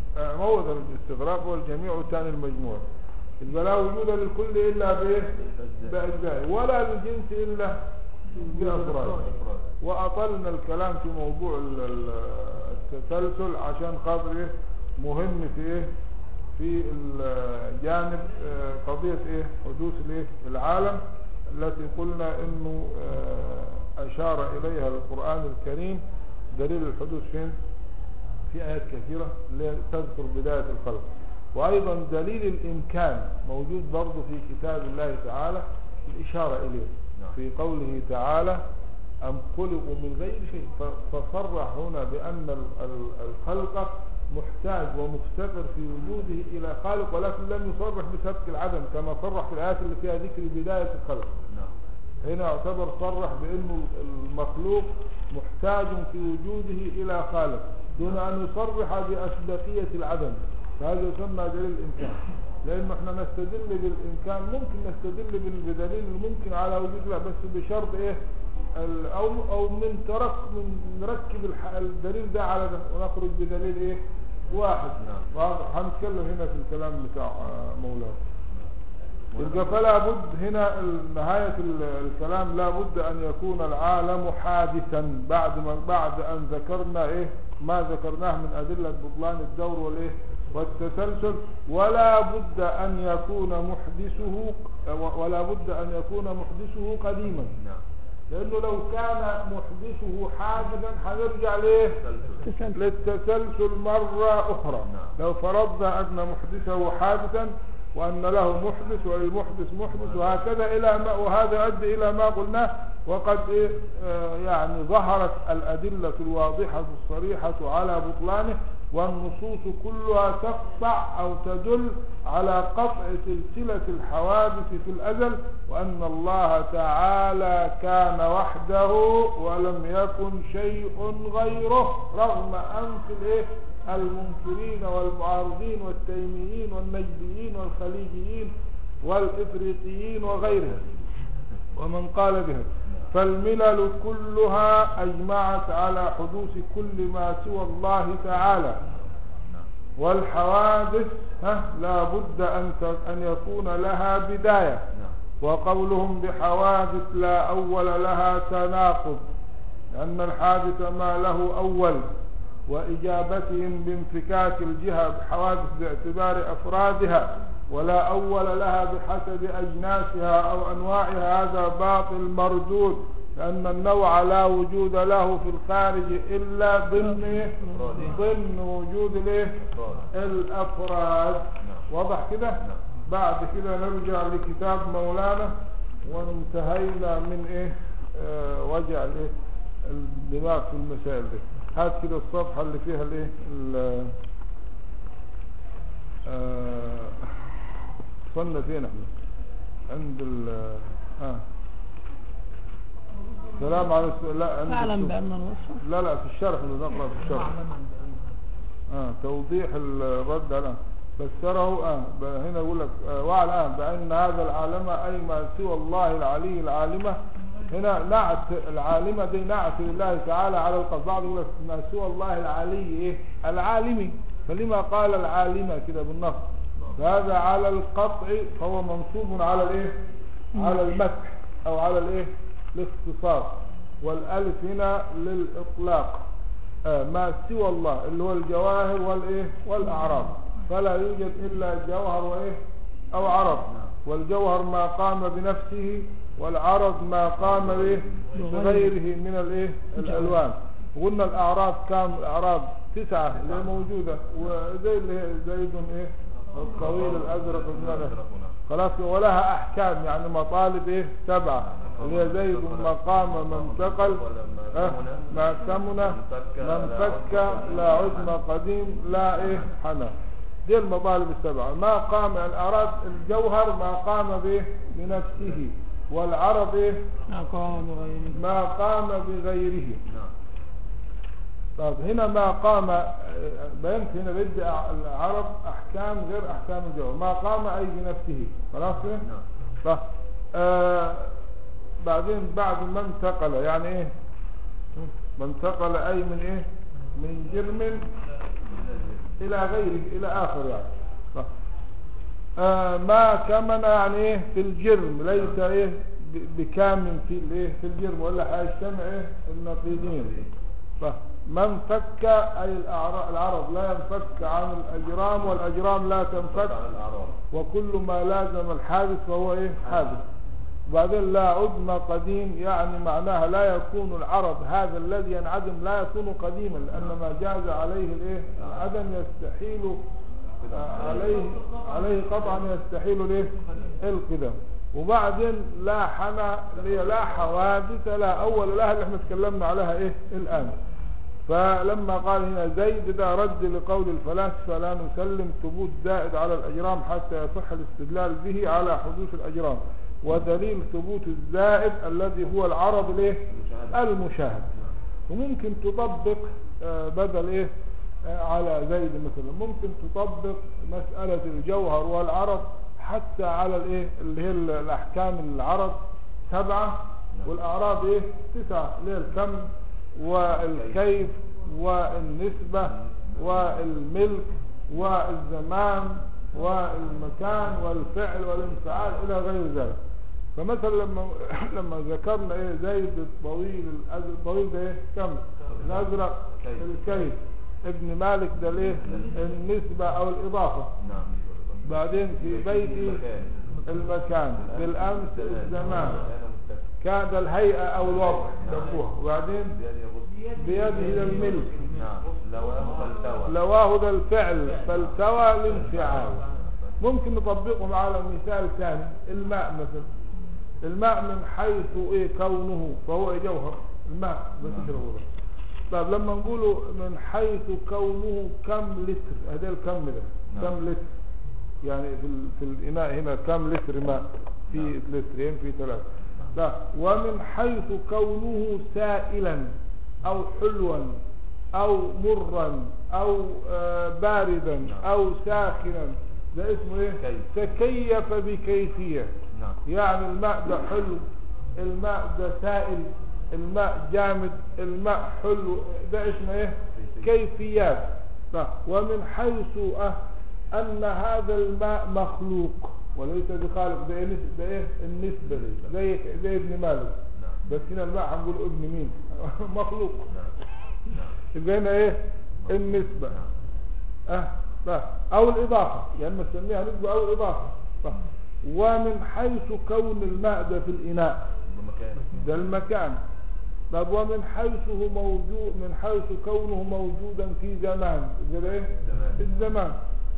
آه، مورد الاستغراق هو الجميع والثاني المجموع يبقى لا وجود للكل الا بايه باجزائه ولا للجنس الا بافراده إفراد. واطلنا الكلام في موضوع ال- ال- التسلسل عشان خاطر ايه مهم في ايه في الجانب آه، قضية ايه حدوث الايه العالم التي قلنا انه آه، اشار اليها القرآن الكريم دليل الحدوث فين في آيات كثيرة اللي هي تذكر بداية الخلق وأيضا دليل الإمكان موجود برضه في كتاب الله تعالى الإشارة إليه نعم. في قوله تعالى أم خلقوا من غير شيء ف- فصرح هنا بأن ال- ال- الخلق محتاج ومفتقر في وجوده إلى خالق ولكن لم يصرح بسبك العدم كما صرح في الآيات اللي فيها ذكر بداية الخلق نعم هنا يعتبر صرح بأنه المخلوق محتاج في وجوده إلى خالق دون أن يصرح بأسبقية العدم فهذا يسمى دليل الإمكان لأنه احنا نستدل بالإمكان ممكن نستدل بال- بدليل الممكن على وجود الله بس بشرط إيه ال- أو أو من ترك من نركب الح- الدليل ده على ده ونخرج بدليل إيه واحد نعم. واضح هنتكلم هنا في الكلام بتاع آه، مولانا يبقى فلا بد هنا ال- نهاية ال- الكلام لا بد أن يكون العالم حادثا بعد ما بعد أن ذكرنا إيه ما ذكرناه من أدلة بطلان الدور والإيه والتسلسل ولا بد أن يكون محدثه ولا بد أن يكون محدثه قديما نعم لأنه لو كان محدثه حادثا هنرجع ليه تسلسل تسلسل للتسلسل مرة أخرى نعم. لو فرضنا أن محدثه حادثا وأن له محدث وللمحدث محدث وهكذا إلى ما وهذا يؤدي إلى ما قلناه وقد إيه آه يعني ظهرت الأدلة الواضحة الصريحة على بطلانه والنصوص كلها تقطع أو تدل على قطع سلسلة الحوادث في الأزل وأن الله تعالى كان وحده ولم يكن شيء غيره رغم أنف الإيه المنكرين والمعارضين والتيميين والنجديين والخليجيين والإفريقيين وغيرهم ومن قال بها فالملل كلها أجمعت على حدوث كل ما سوى الله تعالى نعم والحوادث ها لا بد أن ت- أن يكون لها بداية نعم وقولهم بحوادث لا أول لها تناقض لأن الحادث ما له أول وإجابتهم بانفكاك الجهة بحوادث باعتبار أفرادها ولا أول لها بحسب أجناسها أو أنواعها هذا باطل مردود لأن النوع لا وجود له في الخارج إلا ضمن ضمن وجود الايه إفراد. الأفراد نعم. واضح كده نعم. بعد كده نرجع لكتاب مولانا وانتهينا من ايه آه وجع الايه الدماغ في المسائل دي هات كده الصفحة اللي فيها الايه ال- آه وصلنا فين احنا عند ال اه سلام على الس- لا عند فاعلم السوق. بأن الوصف لا لا في الشرح اللي نقرأ في الشرح آه توضيح الرد على فسره آه ب- هنا يقول لك آه واعلم بأن هذا العالم أي ما سوى الله العلي العالمة هنا نعت العالمة دي نعت لله تعالى على القصد بعض يقول لك ما سوى الله العلي إيه العالمي فلما قال العالمة كده بالنص فهذا على القطع فهو منصوب على الايه على المسح او على الايه الاختصاص والالف هنا للاطلاق آه ما سوى الله اللي هو الجواهر والايه والاعراض فلا يوجد الا جوهر وايه او عرض والجوهر ما قام بنفسه والعرض ما قام به بغيره من الايه الالوان قلنا الاعراض كام الاعراض تسعة اللي هي موجودة وزي اللي هي زيد ايه الطويل الازرق المنى خلاص ولها احكام يعني مطالب ايه سبعة اللي هي زيد مقام من ثقل آه، ما كمن من فك لا عزم قديم لا ايه حنى دي المطالب السبعة ما قام الأعراض الجوهر ما قام به بنفسه والعرض إيه؟ أقام بغيره ما قام بغيره نعم طيب هنا ما قام آه، بينت هنا بدي العرض أحكام غير أحكام الجوهر ما قام أي بنفسه خلاص كده؟ نعم طيب آه بعدين بعد ما انتقل يعني ايه ما انتقل اي من ايه من جرم الى غيره الى اخر يعني صح. آه ما كمن يعني ايه في الجرم ليس ايه ب- بكامل في الايه في الجرم ولا هيجتمع ايه النقيضين فمن فك اي الأعرا- العرض لا ينفك عن الاجرام والاجرام لا تنفك عن الأعراض وكل ما لازم الحادث فهو ايه حادث وبعدين لا عدم قديم يعني معناها لا يكون العرض هذا الذي ينعدم لا يكون قديما لان ما جاز عليه الايه العدم يستحيل آه، عليه عليه قطعا يستحيل الايه القدم وبعدين لا حنا لا حوادث لا اول لها اللي احنا اتكلمنا عليها ايه الان فلما قال هنا زيد ده رد لقول الفلاسفة لا نسلم ثبوت زائد على الأجرام حتى يصح الاستدلال به على حدوث الأجرام ودليل ثبوت الزائد الذي هو العرض الايه المشاهدة. المشاهد وممكن تطبق آه، بدل ايه آه، على زيد مثلا ممكن تطبق مسألة الجوهر والعرض حتى على الايه اللي هي ال- الأحكام العرض سبعة والأعراض ايه تسعة اللي هي الكم والكيف والنسبة والملك والزمان والمكان والفعل والانفعال إلى غير ذلك فمثلا لما لما ذكرنا ايه زيد الطويل الأز- الطويل ده ايه كم الازرق كيف. الكيف ابن مالك ده الايه النسبة او الاضافة نعم بعدين في بيتي المكان بالامس الزمان كان ده الهيئة او الوضع سموها وبعدين بيده الملك نعم لواه فالتوى لواه ده الفعل فالتوى الانفعال ممكن نطبقهم على مثال ثاني الماء مثلا الماء من حيث ايه كونه فهو إيه جوهر الماء بس تشربه بس. طيب لما نقوله من حيث كونه كم لتر هذا الكم ده نعم. كم لتر يعني في, ال- في الإناء هنا كم لتر ماء في لترين في ثلاثة لا ومن حيث كونه سائلا أو حلوا أو مرا أو آه، باردا أو ساخنا ده اسمه ايه كيف. تكيف بكيفية نعم يعني الماء ده حلو الماء ده سائل الماء جامد الماء حلو ده اسمه ايه كيفيات صح. ومن حيث أه ان هذا الماء مخلوق وليس بخالق ده ايه نس- ده ايه النسبة دي زي زي ابن مالك نعم بس هنا الماء هنقول ابن مين مخلوق نعم نعم يبقى هنا ايه النسبة اه صح او الاضافة يعني نسميها نسبة او اضافة صح ومن حيث كون الماء ده في الاناء بمكان ده المكان طب ومن حيث هو موجود من حيث كونه موجودا في زمان ده ايه زمان. الزمان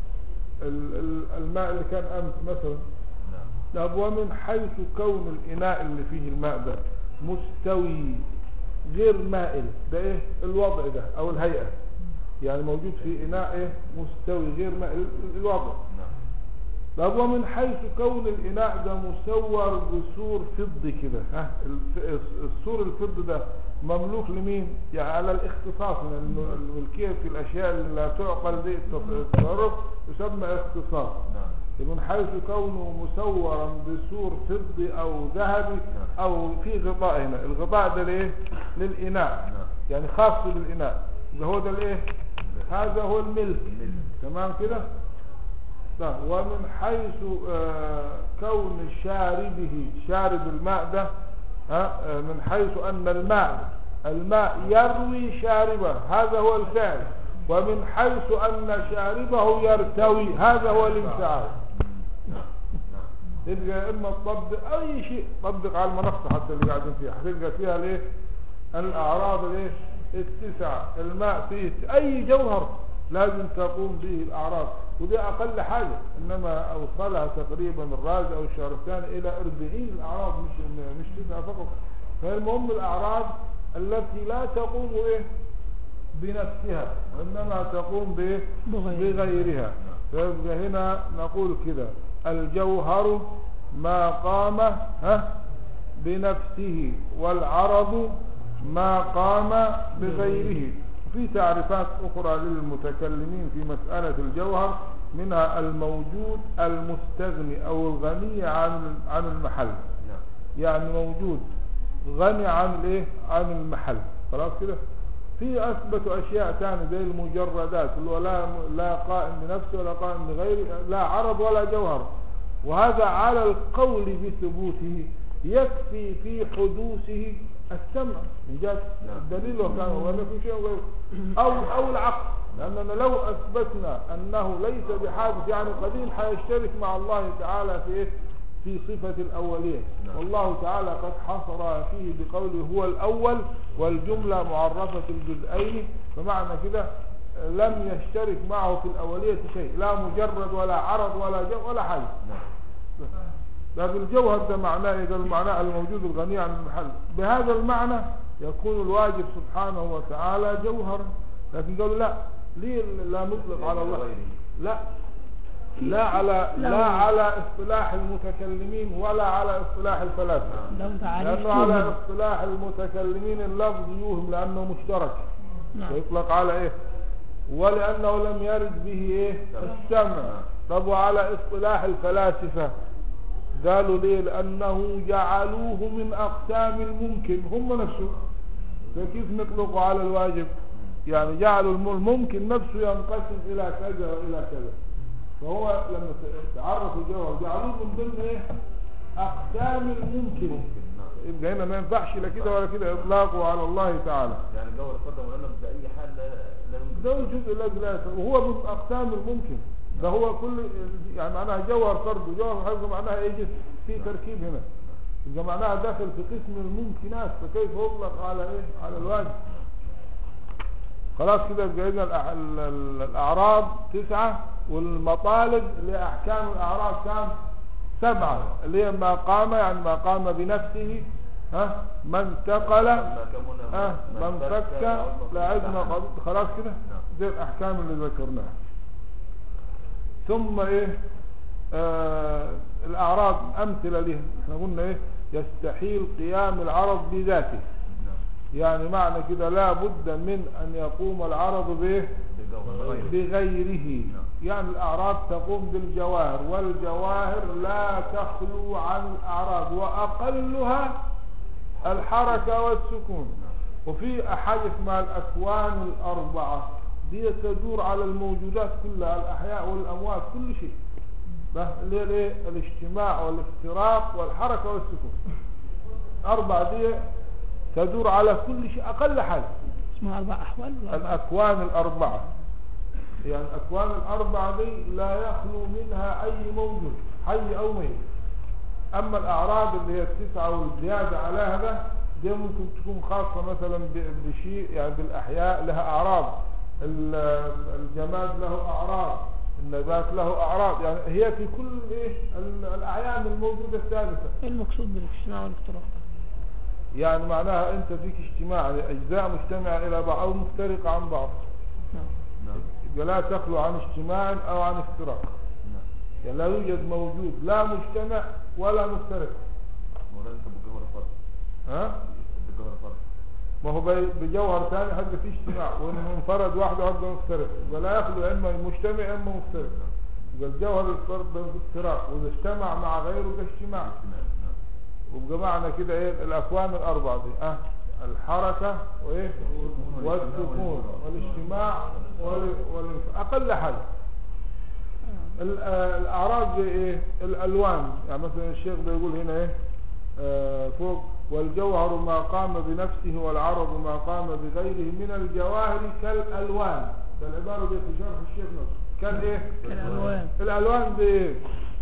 ال- ال- الماء اللي كان امس مثلا نعم طب ومن حيث كون الإناء اللي فيه الماء ده مستوي غير مائل ده ايه الوضع ده او الهيئة يعني موجود في إناء ايه مستوي غير مائل ال- الوضع نعم طب ومن حيث كون الإناء ده مسور بسور فضي كده ها الف- السور الفضي ده مملوك لمين يعني على الاختصاص لأن الملكية في الأشياء اللي لا تعقل دي التصرف يسمى اختصاص نعم من حيث كونه مسورا بسور فضي او ذهبي او في غطاء هنا الغطاء ده ليه للاناء نعم. يعني خاص بالاناء ده هو ده الايه هذا هو الملك الملك. تمام كده طيب ومن حيث آه، كون شاربه شارب الماء ده ها، آه، من حيث ان الماء الماء يروي شاربه هذا هو الفعل ومن حيث ان شاربه يرتوي هذا هو الانفعال نعم نعم تلقى اما تطبق اي شيء طبق على المنصه حتى اللي قاعدين فيها هتلقى فيها الايه الاعراض الايه التسعه الماء فيه اي جوهر لازم تقوم به الاعراض ودي اقل حاجه انما اوصلها تقريبا الرازي او الشارستاني الى 40 الاعراض مش مش تسعه فقط فالمهم الاعراض التي لا تقوم ايه بنفسها وانما تقوم بايه بغير. بغيرها فيبقى هنا نقول كده الجوهر ما قام ها بنفسه والعرض ما قام بغيره في تعريفات أخرى للمتكلمين في مسألة الجوهر منها الموجود المستغني أو الغني عن عن المحل نعم يعني موجود غني عن الايه عن المحل خلاص كده في اثبتوا اشياء ثانيه زي المجردات اللي هو لا لا قائم بنفسه ولا قائم بغيره لا عرض ولا جوهر وهذا على القول بثبوته يكفي في حدوثه السمع من جهه نعم. الدليل وكان ولم يكن شيء غيره او او العقل لاننا لو اثبتنا انه ليس بحادث يعني قديم حيشترك مع الله تعالى في إيه؟ في صفة الأولية نعم. والله تعالى قد حصر فيه بقوله هو الأول والجملة معرفة الجزئين فمعنى كده لم يشترك معه في الأولية شيء لا مجرد ولا عرض ولا جو ولا حاجة نعم ده بالجوهر ده معناه إذا المعنى الموجود الغني عن المحل بهذا المعنى يكون الواجب سبحانه وتعالى جوهرا لكن قالوا لا ليه لا نطلق على الله غيره. لا لا على لا. لا على اصطلاح المتكلمين ولا على اصطلاح الفلاسفه لو تعريف لانه على توهم. اصطلاح المتكلمين اللفظ يوهم لانه مشترك نعم ويطلق على ايه ولانه لم يرد به ايه السمع طب وعلى اصطلاح الفلاسفه قالوا ليه لانه جعلوه من اقسام الممكن هم نفسه فكيف نطلق على الواجب يعني جعلوا الم- الممكن نفسه ينقسم الى كذا والى كذا فهو لما ت- تعرفوا الجوهر جعلوه من ضمن ايه اقسام الممكن ممكن نعم يبقى هنا ما ينفعش لا كده ولا كده اطلاقه على الله تعالى يعني جوهر الفرد مؤلف بأي حال لا لا يمكن ده الجزء الذي لا يت- وهو من اقسام الممكن ده هو كل يعني معناها جوهر فرد وجوهر حفظ معناها يجي في تركيب هنا يبقى معناها داخل في قسم الممكنات فكيف يطلق على ايه على الواجب خلاص كده يبقى إذن الأع- ال- ال- الاعراض تسعة والمطالب اللي هي احكام الاعراض كام سبعة اللي هي ما قام يعني ما قام بنفسه ها من انتقل ما كمنا اه من فك لا عزم قبض خلاص كده نعم. زي الاحكام اللي ذكرناها ثم ايه آه الاعراض امثله لها احنا قلنا ايه يستحيل قيام العرض بذاته نعم يعني معنى كده لا بد من ان يقوم العرض بايه بجوهر غيره بغيره نعم. يعني الاعراض تقوم بالجواهر والجواهر لا تخلو عن الاعراض واقلها الحركه والسكون وفي حاجه اسمها الاكوان الاربعه دي تدور على الموجودات كلها الاحياء والاموات كل شيء ده اللي هي الايه الاجتماع والافتراق والحركه والسكون اربع دي تدور على كل شيء اقل حاجه اسمها أربع أحوال ولا أربع الأكوان الأربعة يعني الأكوان الأربعة دي لا يخلو منها أي موجود حي أو ميت أما الأعراض اللي هي التسعة والزيادة على هذا دي ممكن تكون خاصة مثلا ب- بشيء يعني بالأحياء لها أعراض ال- الجماد له أعراض النبات له أعراض يعني هي في كل إيه ال- الأعيان الموجودة الثالثة إيه المقصود بالاجتماع والافتراق يعني معناها أنت فيك اجتماع أجزاء مجتمعة إلى بعض أو مفترقة عن بعض نعم نعم يبقى لا تخلو عن اجتماع او عن افتراق نعم يعني لا يوجد موجود لا مجتمع ولا مفترق مولانا انت بجوهر الفرد ها بجوهر الفرد ما هو بي- بجوهر ثاني حق في اجتماع وانه انفرد وحده حق مفترق يبقى لا يخلو اما مجتمع اما مفترق يبقى الجوهر الفرد ده افتراق واذا اجتمع مع غيره ده اجتماع اجتماع نعم ويبقى معنى كده ايه الاكوان الاربعه دي اه الحركه وايه والسكون والاجتماع وال- والانف- اقل حاجه ال- آه، الاعراض زي ايه الالوان يعني مثلا الشيخ بيقول هنا ايه آه، فوق والجوهر ما قام بنفسه والعرض ما قام بغيره من الجواهر كالالوان ده العباره دي في شرح الشيخ نفسه كان ايه الألوان الالوان دي ايه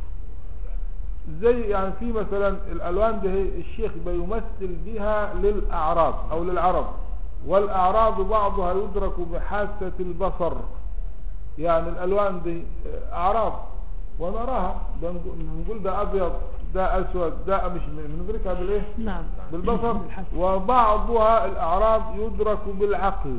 زي يعني في مثلا الالوان دي هي الشيخ بيمثل بها للاعراض او للعرب والاعراض بعضها يدرك بحاسه البصر يعني الالوان دي اعراض ونراها ده نقول- نقول ده ابيض ده اسود ده مش بندركها بالايه نعم بالبصر بالحسب. وبعضها الاعراض يدرك بالعقل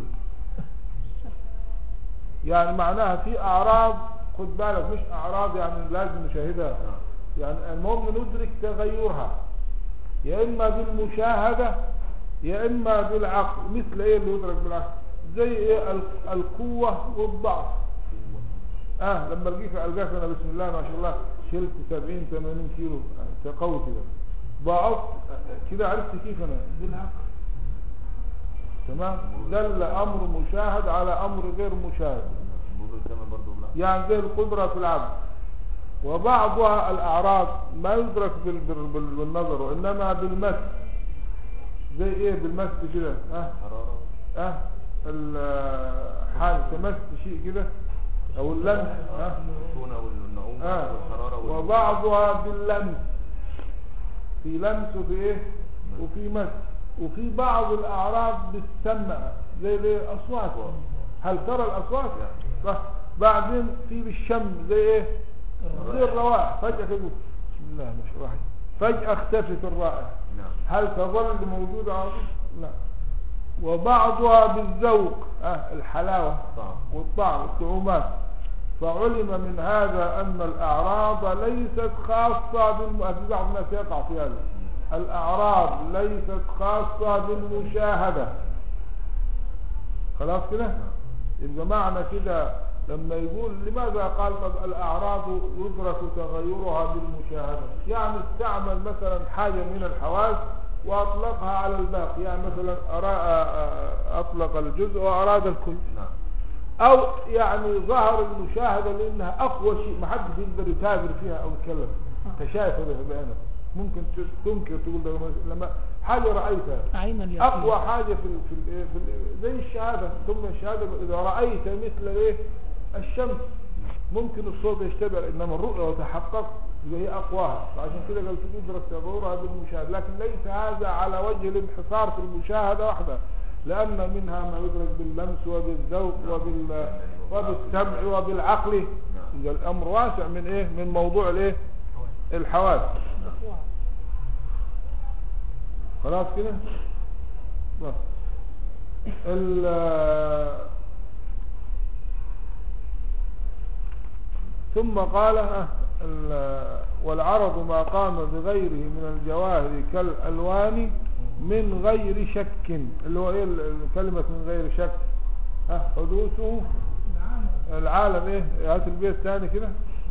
يعني معناها في اعراض خد بالك مش اعراض يعني لازم نشاهدها يعني المهم ندرك تغيرها يا اما بالمشاهده يا اما بالعقل مثل ايه اللي يدرك بالعقل زي ايه ال- القوه والضعف اه لما لقيت القاك انا بسم الله ما شاء الله شلت 70 80 كيلو انت قوي كده ضعفت كده عرفت كيف انا بالعقل تمام دل امر مشاهد على امر غير مشاهد مرور الزمن برضه لا يعني زي القدرة في العبد وبعضها الأعراض ما يدرك بال- بال- بال- بالنظر وإنما بالمس زي إيه بالمس كده ها حرارة ها الحال تمس شيء كده أو اللمس ها السخونة والنعومة ها والحرارة وال- وبعضها باللمس في لمس وفي إيه وفي مس وفي بعض الأعراض بالسمع زي زي الأصوات هل ترى الأصوات؟ صح بعدين في بالشم زي إيه زي الروائح فجأة كده بسم الله مش راحي فجأة اختفت الرائحة نعم هل تظل موجودة على طول؟ لا وبعضها بالذوق آه الحلاوة طعم والطعم الطعومات فعلم من هذا أن الأعراض ليست خاصة بالم... في بعض الناس يقع في هذا الأعراض ليست خاصة بالمشاهدة خلاص كده يبقى معنى كده لما يقول لماذا قال طب الأعراض يدرك تغيرها بالمشاهدة يعني استعمل مثلا حاجة من الحواس وأطلقها على الباقي يعني مثلا أرا- أطلق الجزء وأراد الكل نعم او يعني ظهر المشاهدة لانها اقوى شيء ما حدش يقدر يتاجر فيها او يتكلم انت شايف هذا بعينك ممكن ت- تنكر تقول ده ما- لما حاجة رأيتها عين اليقين اقوى حاجة في ال في, ال في ال زي الشهادة ثم الشهادة اذا رأيت مثل ايه الشمس ممكن الصوت يشتبه انما الرؤية وتحقق يبقى هي اقواها فعشان كده قال تدرك تغيرها بالمشاهدة لكن ليس هذا على وجه الانحصار في المشاهدة وحده لأن منها ما يدرك باللمس وبالذوق وبال وبالسمع وبالعقل يبقى الأمر واسع من إيه من موضوع الإيه الحواس خلاص كده بس. ال- ثم قال آه، ال- والعرض ما قام بغيره من الجواهر كالألوان من غير شك اللي هو ايه ال- ال- كلمة من غير شك ها حدوثه العالم ايه هات البيت الثاني كده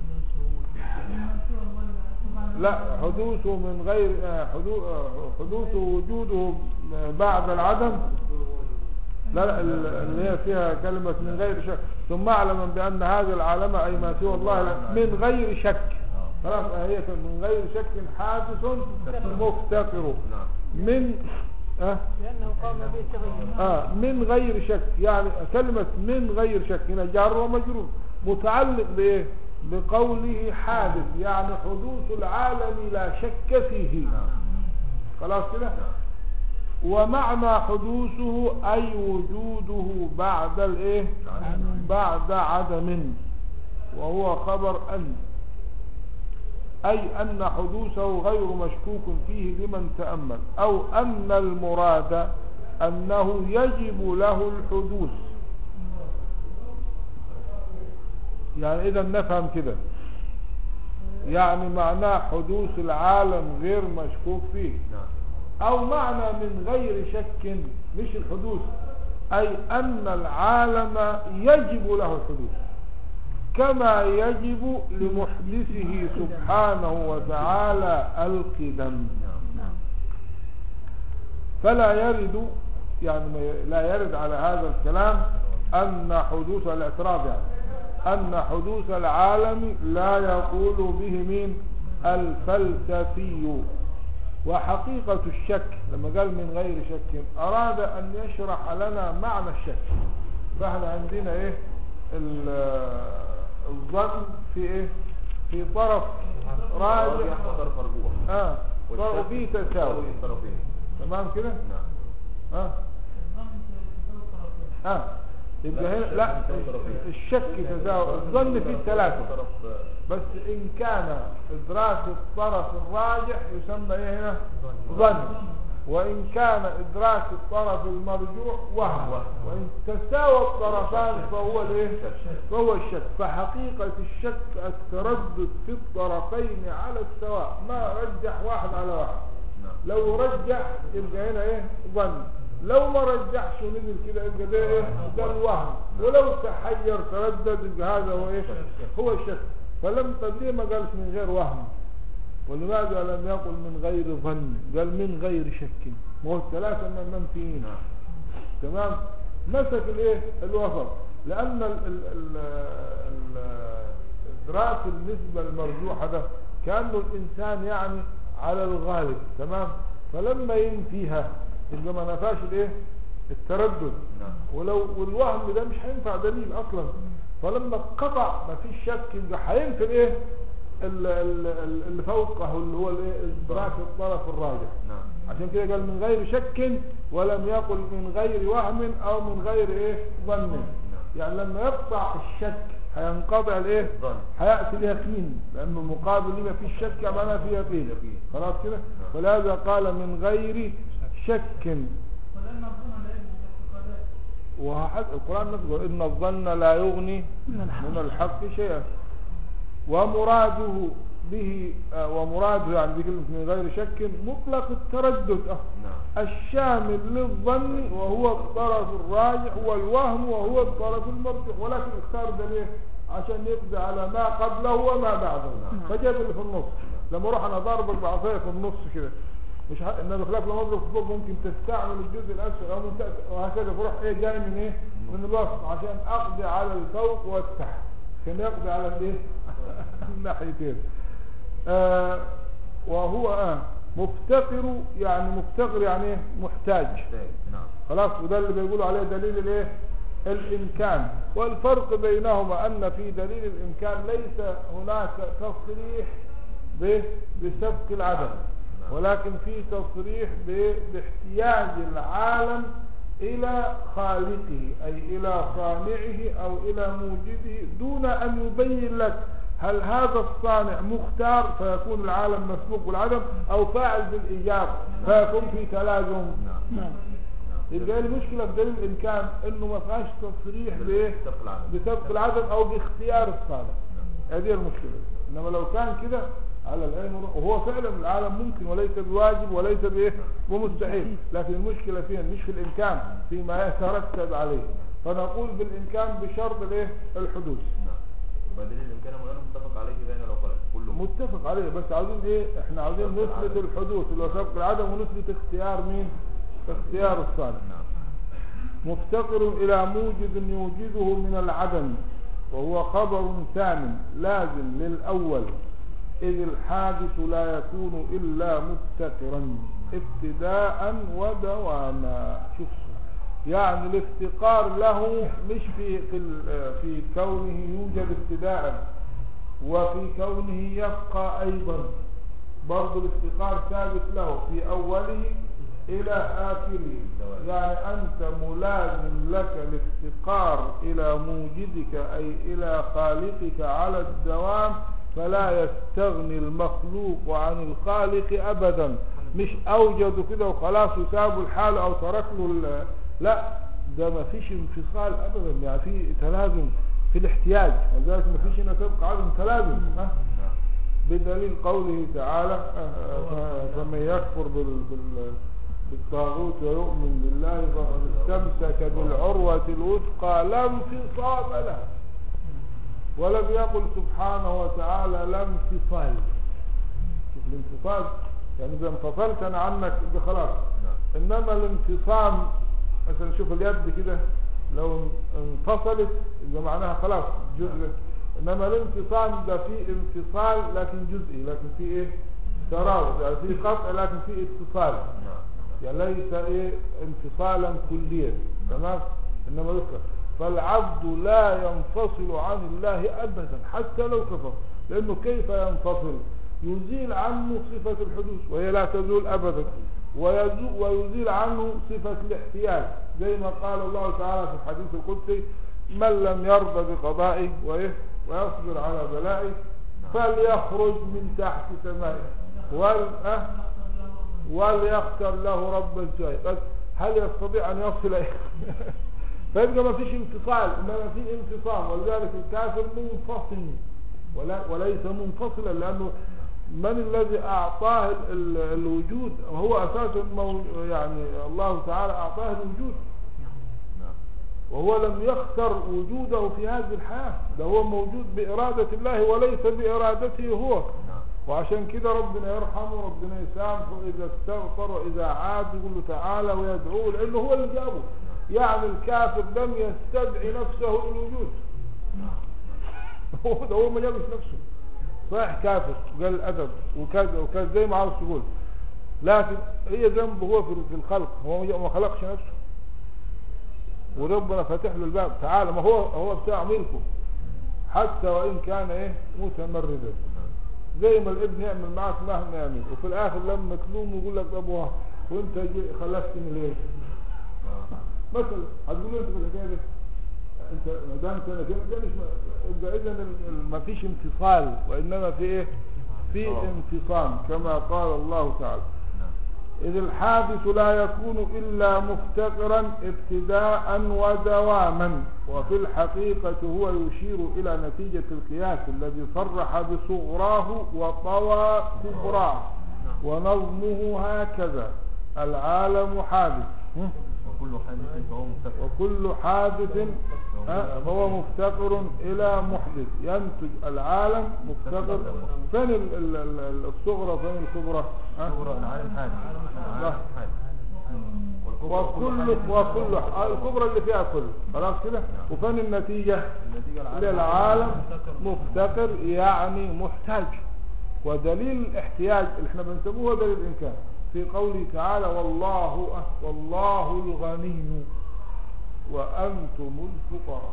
لا حدوثه من غير آه، حدو- آه، حدوثه وجوده بعد العدم لا لا ال- اللي هي فيها كلمة من غير شك ثم اعلم بأن هذا العالم أي ما سوى الله لا- من غير شك خلاص هي كان من غير شك حادث مفتقر نعم من آه لأنه قام به تغير آه من غير شك يعني كلمة من غير شك هنا جار ومجرور متعلق بإيه بقوله حادث يعني حدوث العالم لا شك فيه خلاص كده ومعنى حدوثه أي وجوده بعد الإيه بعد عدم وهو خبر أن أي أن حدوثه غير مشكوك فيه لمن تأمل أو أن المراد أنه يجب له الحدوث يعني إذا نفهم كده يعني معناه حدوث العالم غير مشكوك فيه نعم أو معنى من غير شك مش الحدوث أي أن العالم يجب له الحدوث كما يجب لمحدثه سبحانه وتعالى القدم نعم فلا يرد يعني ما ي- لا يرد على هذا الكلام أن حدوث الاعتراض يعني أن حدوث العالم لا يقول به مين الفلسفي وحقيقة الشك لما قال من غير شك أراد أن يشرح لنا معنى الشك فاحنا عندنا إيه ال- الظن في إيه في طرف راجح راجح وطرف رجوع آه طرف فيه تساوي الطرفين تمام كده نعم ها ها يبقى هنا لا الشك تساوي الظن فيه ثلاثة طرف بس إن كان إدراك الطرف الراجح يسمى إيه هنا ظن وإن كان إدراك الطرف المرجوح وهم وإن تساوى الطرفان فهو الإيه فهو الشك فحقيقة الشك التردد في الطرفين على السواء ما رجح واحد على واحد نعم لو رجح يبقى هنا ايه ظن لو ما رجحش ونزل كده يبقى ده ايه ده الوهم ولو تحير تردد يبقى هذا هو ايه هو الشك فلم طب ليه ما قالش من غير وهم ولماذا لم يقل من غير ظن قال من غير شك ما هو الثلاثة من منفيين نعم تمام مسك الايه الوسط لان ال ال ال ال ادراك النسبة المرجوحة ده كأنه الانسان يعني على الغالب تمام فلما ينفيها يبقى ما نفاش الايه التردد نعم ولو والوهم ده مش هينفع دليل اصلا فلما قطع ما فيش شك يبقى هينفي الايه ال- ال- ال- اللي فوقه اللي هو الايه ادراك الطرف الراجح نعم عشان كده قال من غير شك ولم يقل من غير وهم او من غير ايه ظن يعني لما يقطع الشك هينقطع الايه الظن. هياتي اليقين لانه المقابل لما فيه شك معناه فيه يقين يقين. خلاص كده ولهذا قال من غير شك وحد القرآن نفسه يقول إن الظن لا يغني من الحق شيئا ومراده به آه، ومراده يعني بكلمة من غير شك مطلق التردد آه. نعم الشامل للظن وهو الطرف الراجح والوهم وهو الطرف المرجح ولكن اختار ده ليه عشان يقضي على ما قبله وما بعده نعم. فجاب اللي في النص لما اروح انا ضاربك بعصايه في النص كده مش ه... انما بخلاف لما اضرب في فوق ممكن تستعمل الجزء الاسفل او من تحت وهكذا فروح ايه جاي من ايه من الوسط عشان اقضي على الفوق والتحت عشان يقضي على الايه الناحيتين آه وهو آه مفتقر يعني مفتقر يعني إيه؟ محتاج محتاج نعم خلاص وده اللي بيقولوا عليه دليل الايه الامكان والفرق بينهما ان في دليل الامكان ليس هناك تصريح ب- بسبق العدم ولكن في تصريح ب- باحتياج العالم الى خالقه اي الى صانعه او الى موجده دون ان يبين لك هل هذا الصانع مختار فيكون العالم مسبوق بالعدم او فاعل بالايجاب فيكون في تلازم نعم نعم يبقى هي المشكلة في دليل الإمكان إنه ما فيهاش تصريح بإيه؟ بسبق العدم. بسبق العدم أو باختيار الصالح. هذه المشكلة. إنما لو كان كده على العين والرأس وهو فعلا العالم ممكن وليس بواجب وليس بإيه؟ بمستحيل، لكن المشكلة فين؟ مش في الإمكان، فيما يترتب عليه. فنقول بالإمكان بشرط الإيه؟ الحدوث. نعم يبقى دليل الامكان مولانا متفق عليه بين العقلاء كله متفق عليه بس عاوزين ايه احنا عاوزين نثبت الحدوث اللي هو سبق العدم ونثبت اختيار مين اختيار الصالح نعم مفتقر إلى موجد يوجده من العدم وهو خبر ثان لازم للأول إذ الحادث لا يكون إلا مفتقرا ابتداء ودواما شوف يعني الافتقار له مش في في, ال- في كونه يوجد ابتداء وفي كونه يبقى أيضا برضو الافتقار ثابت له في أوله إلى آخره يعني أنت ملازم لك الافتقار إلى موجدك أي إلى خالقك على الدوام فلا يستغني المخلوق عن الخالق أبدا مش أوجدوا كده وخلاص وسابوا الحال أو ترك له ال- لا ده ما فيش انفصال أبدا يعني في تلازم في الاحتياج ولذلك ما فيش هنا تبقى عدم تلازم ها؟ نعم بدليل قوله تعالى آه، آه، فمن يكفر بال بال بالطاغوت ويؤمن بالله فقد استمسك بالعروة الوثقى لا انفصام لها ولم يقل سبحانه وتعالى لا انفصال شوف الانفصال يعني اذا انفصلت انا عنك يبقى خلاص نعم انما الانفصام مثلا شوف اليد كده لو انفصلت يبقى معناها خلاص جزء انما الانفصام ده فيه انفصال لكن جزئي لكن فيه ايه تراوض يعني فيه قطع لكن فيه اتصال نعم يعني ليس ايه انفصالا كليا تمام انما يذكر فالعبد لا ينفصل عن الله ابدا حتى لو كفر لانه كيف ينفصل يزيل عنه صفة الحدوث وهي لا تزول ابدا ويزو- ويزيل عنه صفة الاحتياج زي ما قال الله تعالى في الحديث القدسي من لم يرضى بقضائه وإيه ويصبر على بلائه فليخرج من تحت سمائه وال أه وليختر له رب الجاي بس هل يستطيع ان يصل إليه؟ فيبقى ما فيش انفصال انما في انفصام ولذلك الكافر منفصل ولا وليس منفصلا لانه من الذي اعطاه ال- ال- الوجود هو اساسا مو- يعني الله تعالى اعطاه الوجود نعم وهو لم يختر وجوده في هذه الحياة ده هو موجود بإرادة الله وليس بإرادته هو نعم وعشان كده ربنا يرحمه ربنا يسامحه إذا استغفر وإذا عاد يقول له تعالى ويدعوه لأنه هو اللي جابه يعني الكافر لم يستدعي نفسه الوجود هو ده هو ما جابش نفسه صحيح كافر وقال ادب وكذا وكذا زي ما عاوز تقول لكن هي ذنبه هو في في الخلق هو ما خلقش نفسه وربنا فاتح له الباب تعالى ما هو هو بتاع ملكه حتى وان كان ايه متمردا زي ما الابن يعمل معك مهما يعمل وفي الاخر لما تلومه يقول لك ابوها وانت جي- خلفتني ليه مثلا هتقول له انت في الحكايه دي انت ما دام انت انا كده ده مش م- يبقى اذا ما فيش انفصال وانما في ايه في آه. انفصام كما قال الله تعالى نعم إذ الحادث لا يكون إلا مفتقرا ابتداء ودواما وفي الحقيقة هو يشير إلى نتيجة القياس الذي صرح بصغراه وطوى كبراه ونظمه هكذا العالم حادث هم؟ وكل حادث فهو مفتقر وكل حادث ها، فهو مفتقر إلى محدث ينتج العالم مفتقر فين ال- ال- ال- الصغرى فين الكبرى ها؟ صغرى العالم حادث العالم حادث والكبرى وكل وكل الكبرى اللي فيها كل خلاص كده وفين النتيجة النتيجة للعالم مفتقر يعني محتاج ودليل الاحتياج اللي احنا بنسموه دليل الامكان في قوله تعالى والله أه والله الغني وانتم الفقراء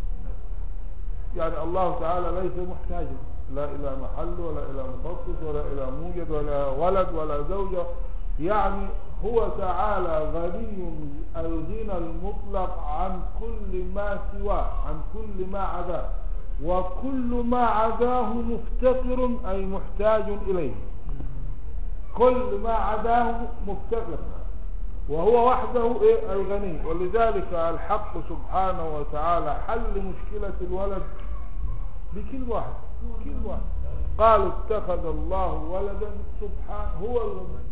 يعني الله تعالى ليس محتاجا لا الى محل ولا الى مخصص ولا الى موجد ولا ولد ولا زوجة يعني هو تعالى غني الغنى المطلق عن كل ما سواه عن كل ما عداه وكل ما عداه مفتقر أي محتاج إليه كل ما عداه مفتقر وهو وحده إيه الغني ولذلك الحق سبحانه وتعالى حل مشكلة الولد بكل واحد كل واحد قالوا اتخذ الله ولدا سبحانه هو الغني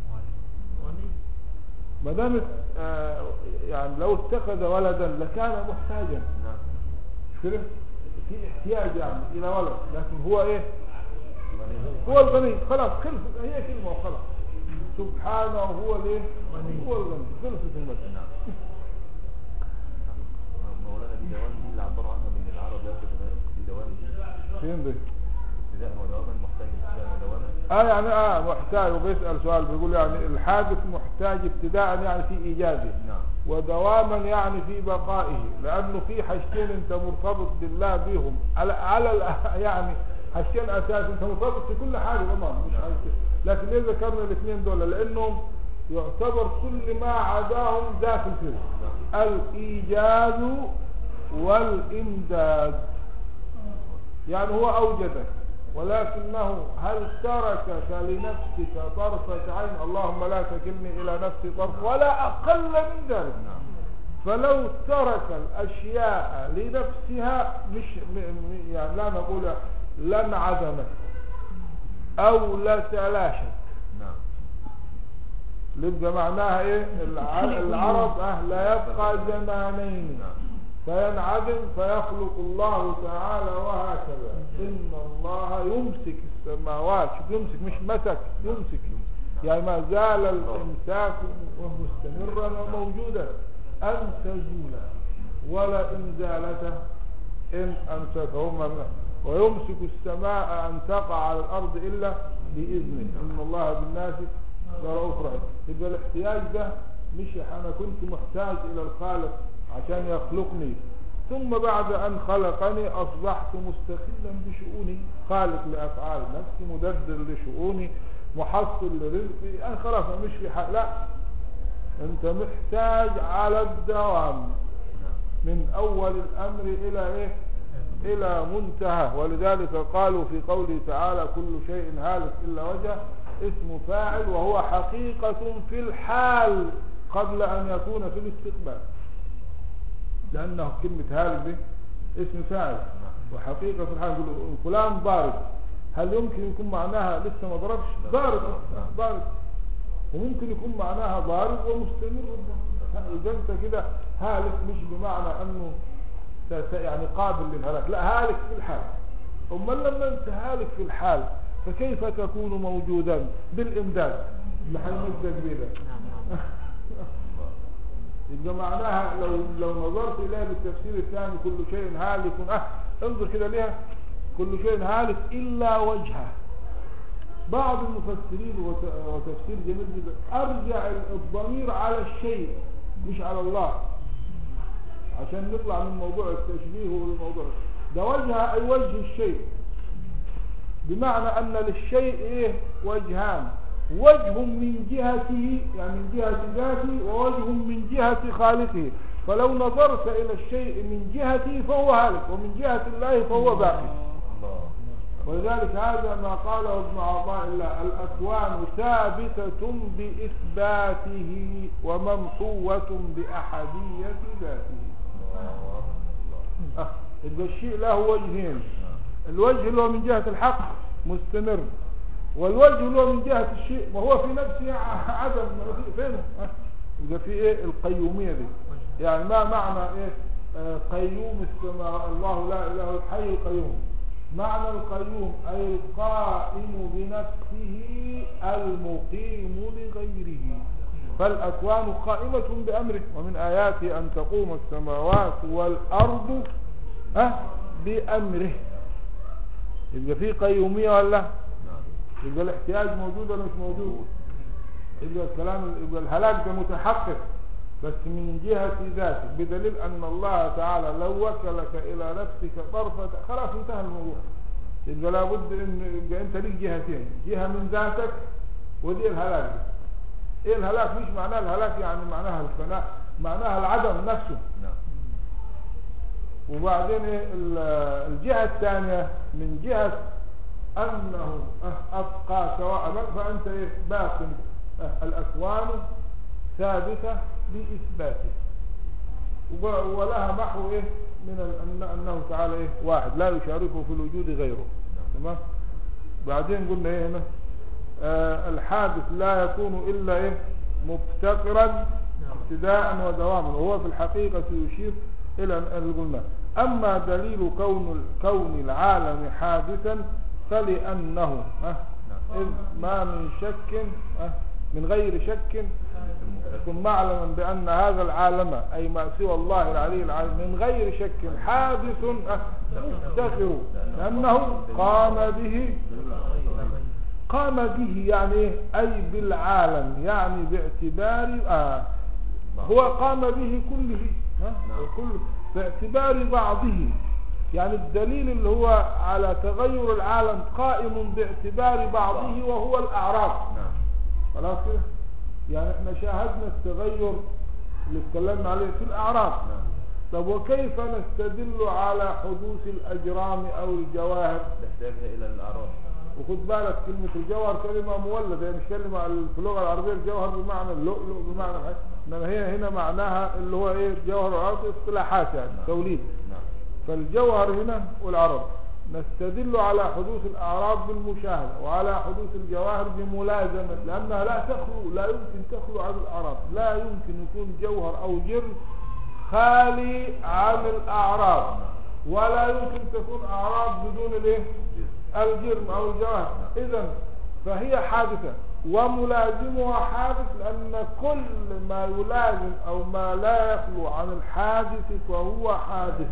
ما دام آه، يعني لو اتخذ ولدا لكان محتاجا نعم مش كده في احتياج يعني الى ولد لكن هو ايه غني. هو الغني خلاص خلصت هي كلمه وخلاص سبحانه هو الايه هو الغني خلصت المسألة نعم مولانا دي دوام دي اللي عبروا عنها بان العرب لا تتغير دي دوام دي فين دي ابتداء ودواما محتاج ابتداء ودواما اه يعني اه محتاج وبيسأل سؤال بيقول يعني الحادث محتاج ابتداء يعني في ايجاده نعم ودواما يعني في بقائه لانه في حاجتين انت مرتبط بالله بيهم على على ال- يعني حاجتين اساس انت مرتبط في كل حاجه طبعا مش نعم. حاجتين لكن ليه ذكرنا الاثنين دول لانهم يعتبر كل ما عداهم داخل فيه نعم الايجاد والامداد يعني هو اوجدك ولكنه هل تركك لنفسك طرفة عين اللهم لا تكلني الى نفسي طرف ولا اقل من ذلك نعم فلو ترك الاشياء لنفسها مش م- م- يعني لا نقول لانعدمت او لتلاشت نعم يبقى معناها ايه الع- العرب اه لا يبقى زمانين نعم فينعدم فيخلق الله تعالى وهكذا ان الله يمسك السماوات شوف يمسك مش مسك يمسك يعني ما زال الامساك مستمرا وموجودا ان تزولا ولا ان زالت ان امسكهما ويمسك السماء ان تقع على الارض الا باذنه ان الله بالناس لرؤوف رحيم يبقى الاحتياج ده مش انا كنت محتاج الى الخالق عشان يخلقني ثم بعد ان خلقني اصبحت مستقلا بشؤوني خالق لافعال نفسي مدبر لشؤوني محصل لرزقي انا خلاص أنا مش في حال لا انت محتاج على الدوام نعم من اول الامر الى ايه الى منتهى ولذلك قالوا في قوله تعالى كل شيء هالك الا وجهه اسم فاعل وهو حقيقة في الحال قبل ان يكون في الاستقبال لانه كلمة هالك دي اسم فاعل وحقيقة في الحال يقول فلان بارد هل يمكن يكون معناها لسه ما ضربش لا. بارد نعم. بارد وممكن يكون معناها بارد ومستمر اذا انت كده هالك مش بمعنى انه س- س- يعني قابل للهلاك لا هالك في الحال امال لما انت هالك في الحال فكيف تكون موجودا بالامداد اللي هيمدك بيه ده يبقى معناها لو لو نظرت اليها بالتفسير الثاني كل شيء هالك اه انظر كده ليها كل شيء هالك الا وجهه بعض المفسرين وت- وتفسير جميل جدا ارجع الضمير على الشيء مش على الله عشان نطلع من موضوع التشبيه والموضوع ده وجه اي وجه الشيء بمعنى ان للشيء ايه وجهان وجه من جهته يعني من جهة ذاته ووجه من جهة خالقه فلو نظرت الى الشيء من جهته فهو هالك ومن جهة الله فهو باقي الله ولذلك هذا ما قاله ابن عطاء الله الأكوان ثابتة بإثباته وممحوة بأحدية ذاته الله الله أه. يبقى الشيء له وجهين الوجه اللي هو من جهة الحق مستمر والوجه اللي هو من جهة الشيء وهو في نفسه ع- عدم ما في- فين أه. يبقى في ايه القيومية دي يعني ما معنى ايه آه قيوم السماء الله لا اله الا هو الحي القيوم معنى القيوم اي القائم بنفسه المقيم لغيره فالاكوان قائمة بامره ومن اياته ان تقوم السماوات والارض أه بامره يبقى في قيومية ولا نعم يبقى الاحتياج موجود ولا مش موجود يبقى الكلام يبقى الهلاك ده متحقق بس من جهة ذاته بدليل أن الله تعالى لو وكلك إلى نفسك طرفة خلاص انتهى الموضوع يبقى لابد ان يبقى انت ليك جهتين جهة من ذاتك ودي الهلاك ايه الهلاك مش معناه الهلاك يعني معناها الفناء معناها العدم نفسه نعم وبعدين ايه ال- الجهة الثانية من جهة انه أه ابقى سواء بك فانت ايه باق أه الاكوان ثابتة باثباته وب- ولها محو ايه من ال- أن- انه تعالى ايه واحد لا يشاركه في الوجود غيره تمام بعدين قلنا ايه هنا آه الحادث لا يكون الا ايه مفتقرا ابتداء ودواما وهو في الحقيقة يشير إلى أن قلنا أما دليل كون كون العالم حادثا فلأنه أه إذ ما من شك أه من غير شك يكون معلما بأن هذا العالم أي ما سوى الله العلي العظيم من غير شك حادث أه مفتقر لأنه قام به قام به يعني إيه؟ أي بالعالم يعني باعتبار آه هو قام به كله ها؟ كله باعتبار بعضه يعني الدليل اللي هو على تغير العالم قائم باعتبار بعضه وهو الأعراض نعم خلاص كده يعني احنا شاهدنا التغير اللي اتكلمنا عليه في الأعراض نعم طب وكيف نستدل على حدوث الأجرام أو الجواهر نحتاجها إلى الأعراض وخد بالك كلمة الجوهر كلمة مولدة يعني مش كلمة في اللغة العربية الجوهر بمعنى اللؤلؤ بمعنى حاجة انما هي هنا معناها اللي هو ايه الجوهر والعرض اصطلاحات يعني توليد نعم فالجوهر هنا والعرض نستدل على حدوث الأعراض بالمشاهدة وعلى حدوث الجواهر بملازمة لأنها لا تخلو لا يمكن تخلو عن الأعراض لا يمكن يكون جوهر أو جرم خالي عن الأعراض ولا يمكن تكون أعراض بدون الايه الجرم أو الجواهر إذا فهي حادثة وملازمها حادث لأن كل ما يلازم أو ما لا يخلو عن الحادث فهو حادث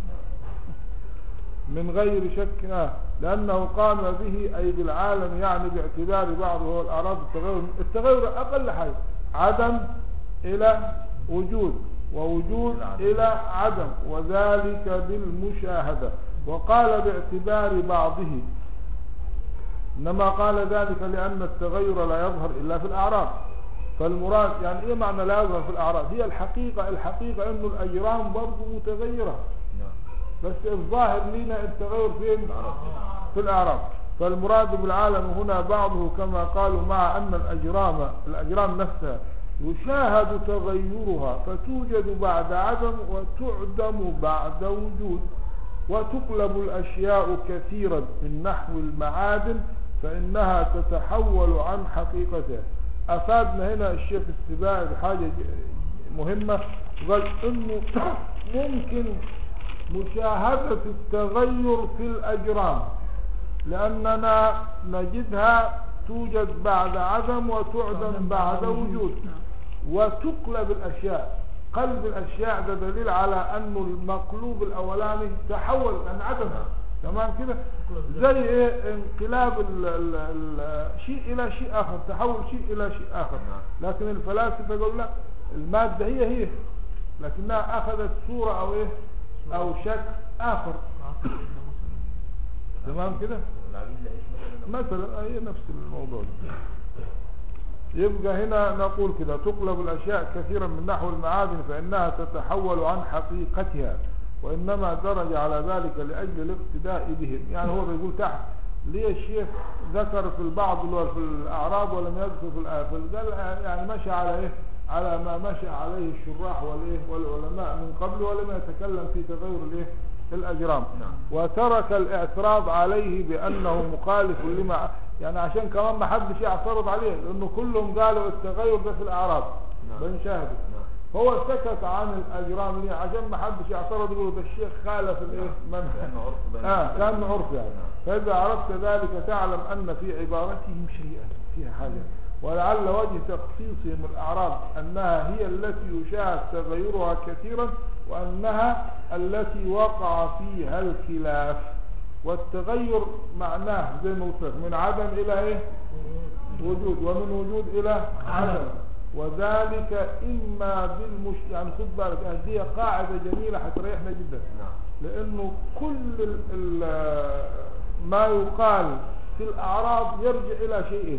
من غير شك آه لأنه قام به أي بالعالم يعني باعتبار بعضه هو الأعراض التغير التغير أقل حاجة عدم إلى وجود ووجود إلى عدم وذلك بالمشاهدة وقال باعتبار بعضه إنما قال ذلك لأن التغير لا يظهر إلا في الأعراض فالمراد يعني إيه معنى لا يظهر في الأعراض هي الحقيقة الحقيقة أنه الأجرام برضو متغيرة نعم بس الظاهر لنا التغير فين في الأعراض فالمراد بالعالم هنا بعضه كما قالوا مع أن الأجرام الأجرام نفسها يشاهد تغيرها فتوجد بعد عدم وتعدم بعد وجود وتقلب الأشياء كثيرا من نحو المعادن فإنها تتحول عن حقيقتها أفادنا هنا الشيخ السباعي بحاجة ج- مهمة قال إنه ممكن مشاهدة التغير في الأجرام لأننا نجدها توجد بعد عدم وتعدم بعد وجود وتقلب الأشياء قلب الاشياء ده دليل على انه المقلوب الاولاني تحول لان عدم تمام كده زي ايه انقلاب ال ال ال شيء الى شيء اخر تحول شيء الى شيء اخر لكن الفلاسفه يقول لا الماده هي هي لكنها اخذت صوره او ايه او شكل اخر تمام كده العبيد لا يشمل مثلا هي نفس الموضوع ده. يبقى هنا نقول كده تقلب الأشياء كثيرا من نحو المعادن فإنها تتحول عن حقيقتها وإنما درج على ذلك لأجل الاقتداء بهم يعني هو بيقول تحت ليه الشيخ ذكر في البعض اللي هو في الأعراب ولم يذكر في الآفل قال يعني مشى على إيه على ما مشى عليه الشراح والإيه والعلماء من قبل ولم يتكلم في تغير الإيه الأجرام نعم. وترك الاعتراض عليه بأنه مخالف لما يعني عشان كمان ما حدش يعترض عليه لأنه كلهم قالوا التغير ده في الأعراب نعم. بنشاهده نعم. هو سكت عن الأجرام ليه عشان ما حدش يعترض يقول ده الشيخ خالف الايه من كأنه عرف بين اه كان عرف يعني نعم. فإذا عرفت ذلك تعلم أن في عبارتهم شيئا فيها حاجة ولعل وجه تخصيصهم الأعراب أنها هي التي يشاهد تغيرها كثيرا وأنها التي وقع فيها الخلاف والتغير معناه زي ما قلت لك من عدم إلى إيه وجود ومن وجود إلى عدم وذلك إما بالمش يعني خد بالك هذه قاعدة جميلة هتريحنا جدا نعم لأنه كل ال ال ما يقال في الأعراض يرجع إلى شيئين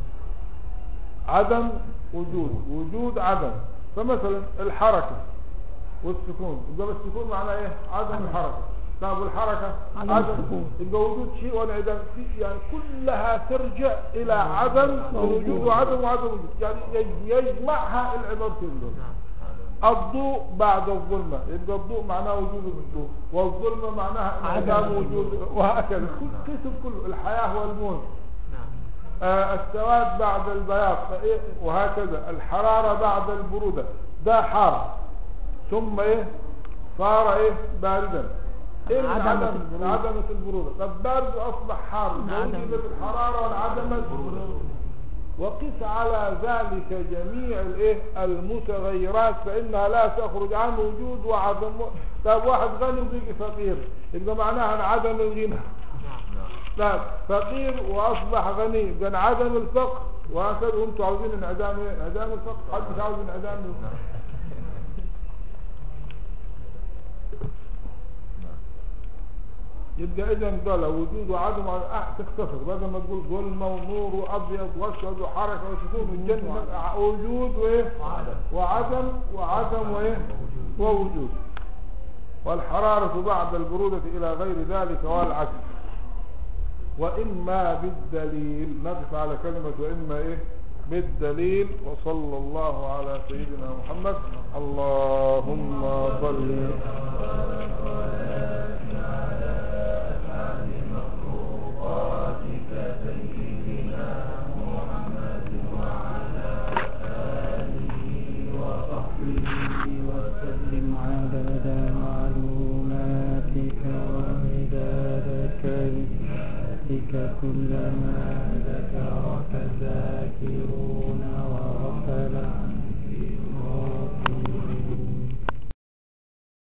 عدم وجود وجود عدم فمثلا الحركة والسكون يبقى السكون معناه ايه عدم الحركة طب والحركة عدم عدم السكون. يبقى وجود شيء وانعدام في يعني كلها ترجع إلى عدم الوجود وعدم وعدم وجود يعني يج- يجمعها العبارتين دول الضوء بعد الظلمة يبقى الضوء معناه وجود الضوء والظلمة معناها انعدام عدم وجود وهكذا كل قسم كله الحياة والموت آه، السواد بعد البياض فإيه وهكذا الحرارة بعد البرودة ده حار ثم ايه صار ايه باردا ايه عدمت عدم البرودة. عدمت البرودة طب بارد اصبح حار انعدم. وجدت الحرارة وانعدمت وقس على ذلك جميع الايه المتغيرات فانها لا تخرج عن وجود وعدم طب واحد غني وبيجي فقير يبقى معناها انعدم الغنى لا فقير واصبح غني يبقى انعدم الفقر وهكذا وانتم عاوزين انعدام ايه؟ انعدام الفقر حد مش عاوز انعدام الفقر يبقى اذا ده لو وجود وعدم آه تختصر بدل ما تقول ظلمه ونور وابيض واسود وحركه وسكون والجنه وجود وايه وعدم وعدم وايه ووجود والحراره بعد البروده الى غير ذلك والعكس وإما بالدليل نقف على كلمة وإما إيه بالدليل وصلى الله على سيدنا محمد اللهم صل وسلم عدد معلوماتك ومداد كلماتك كلما ذكر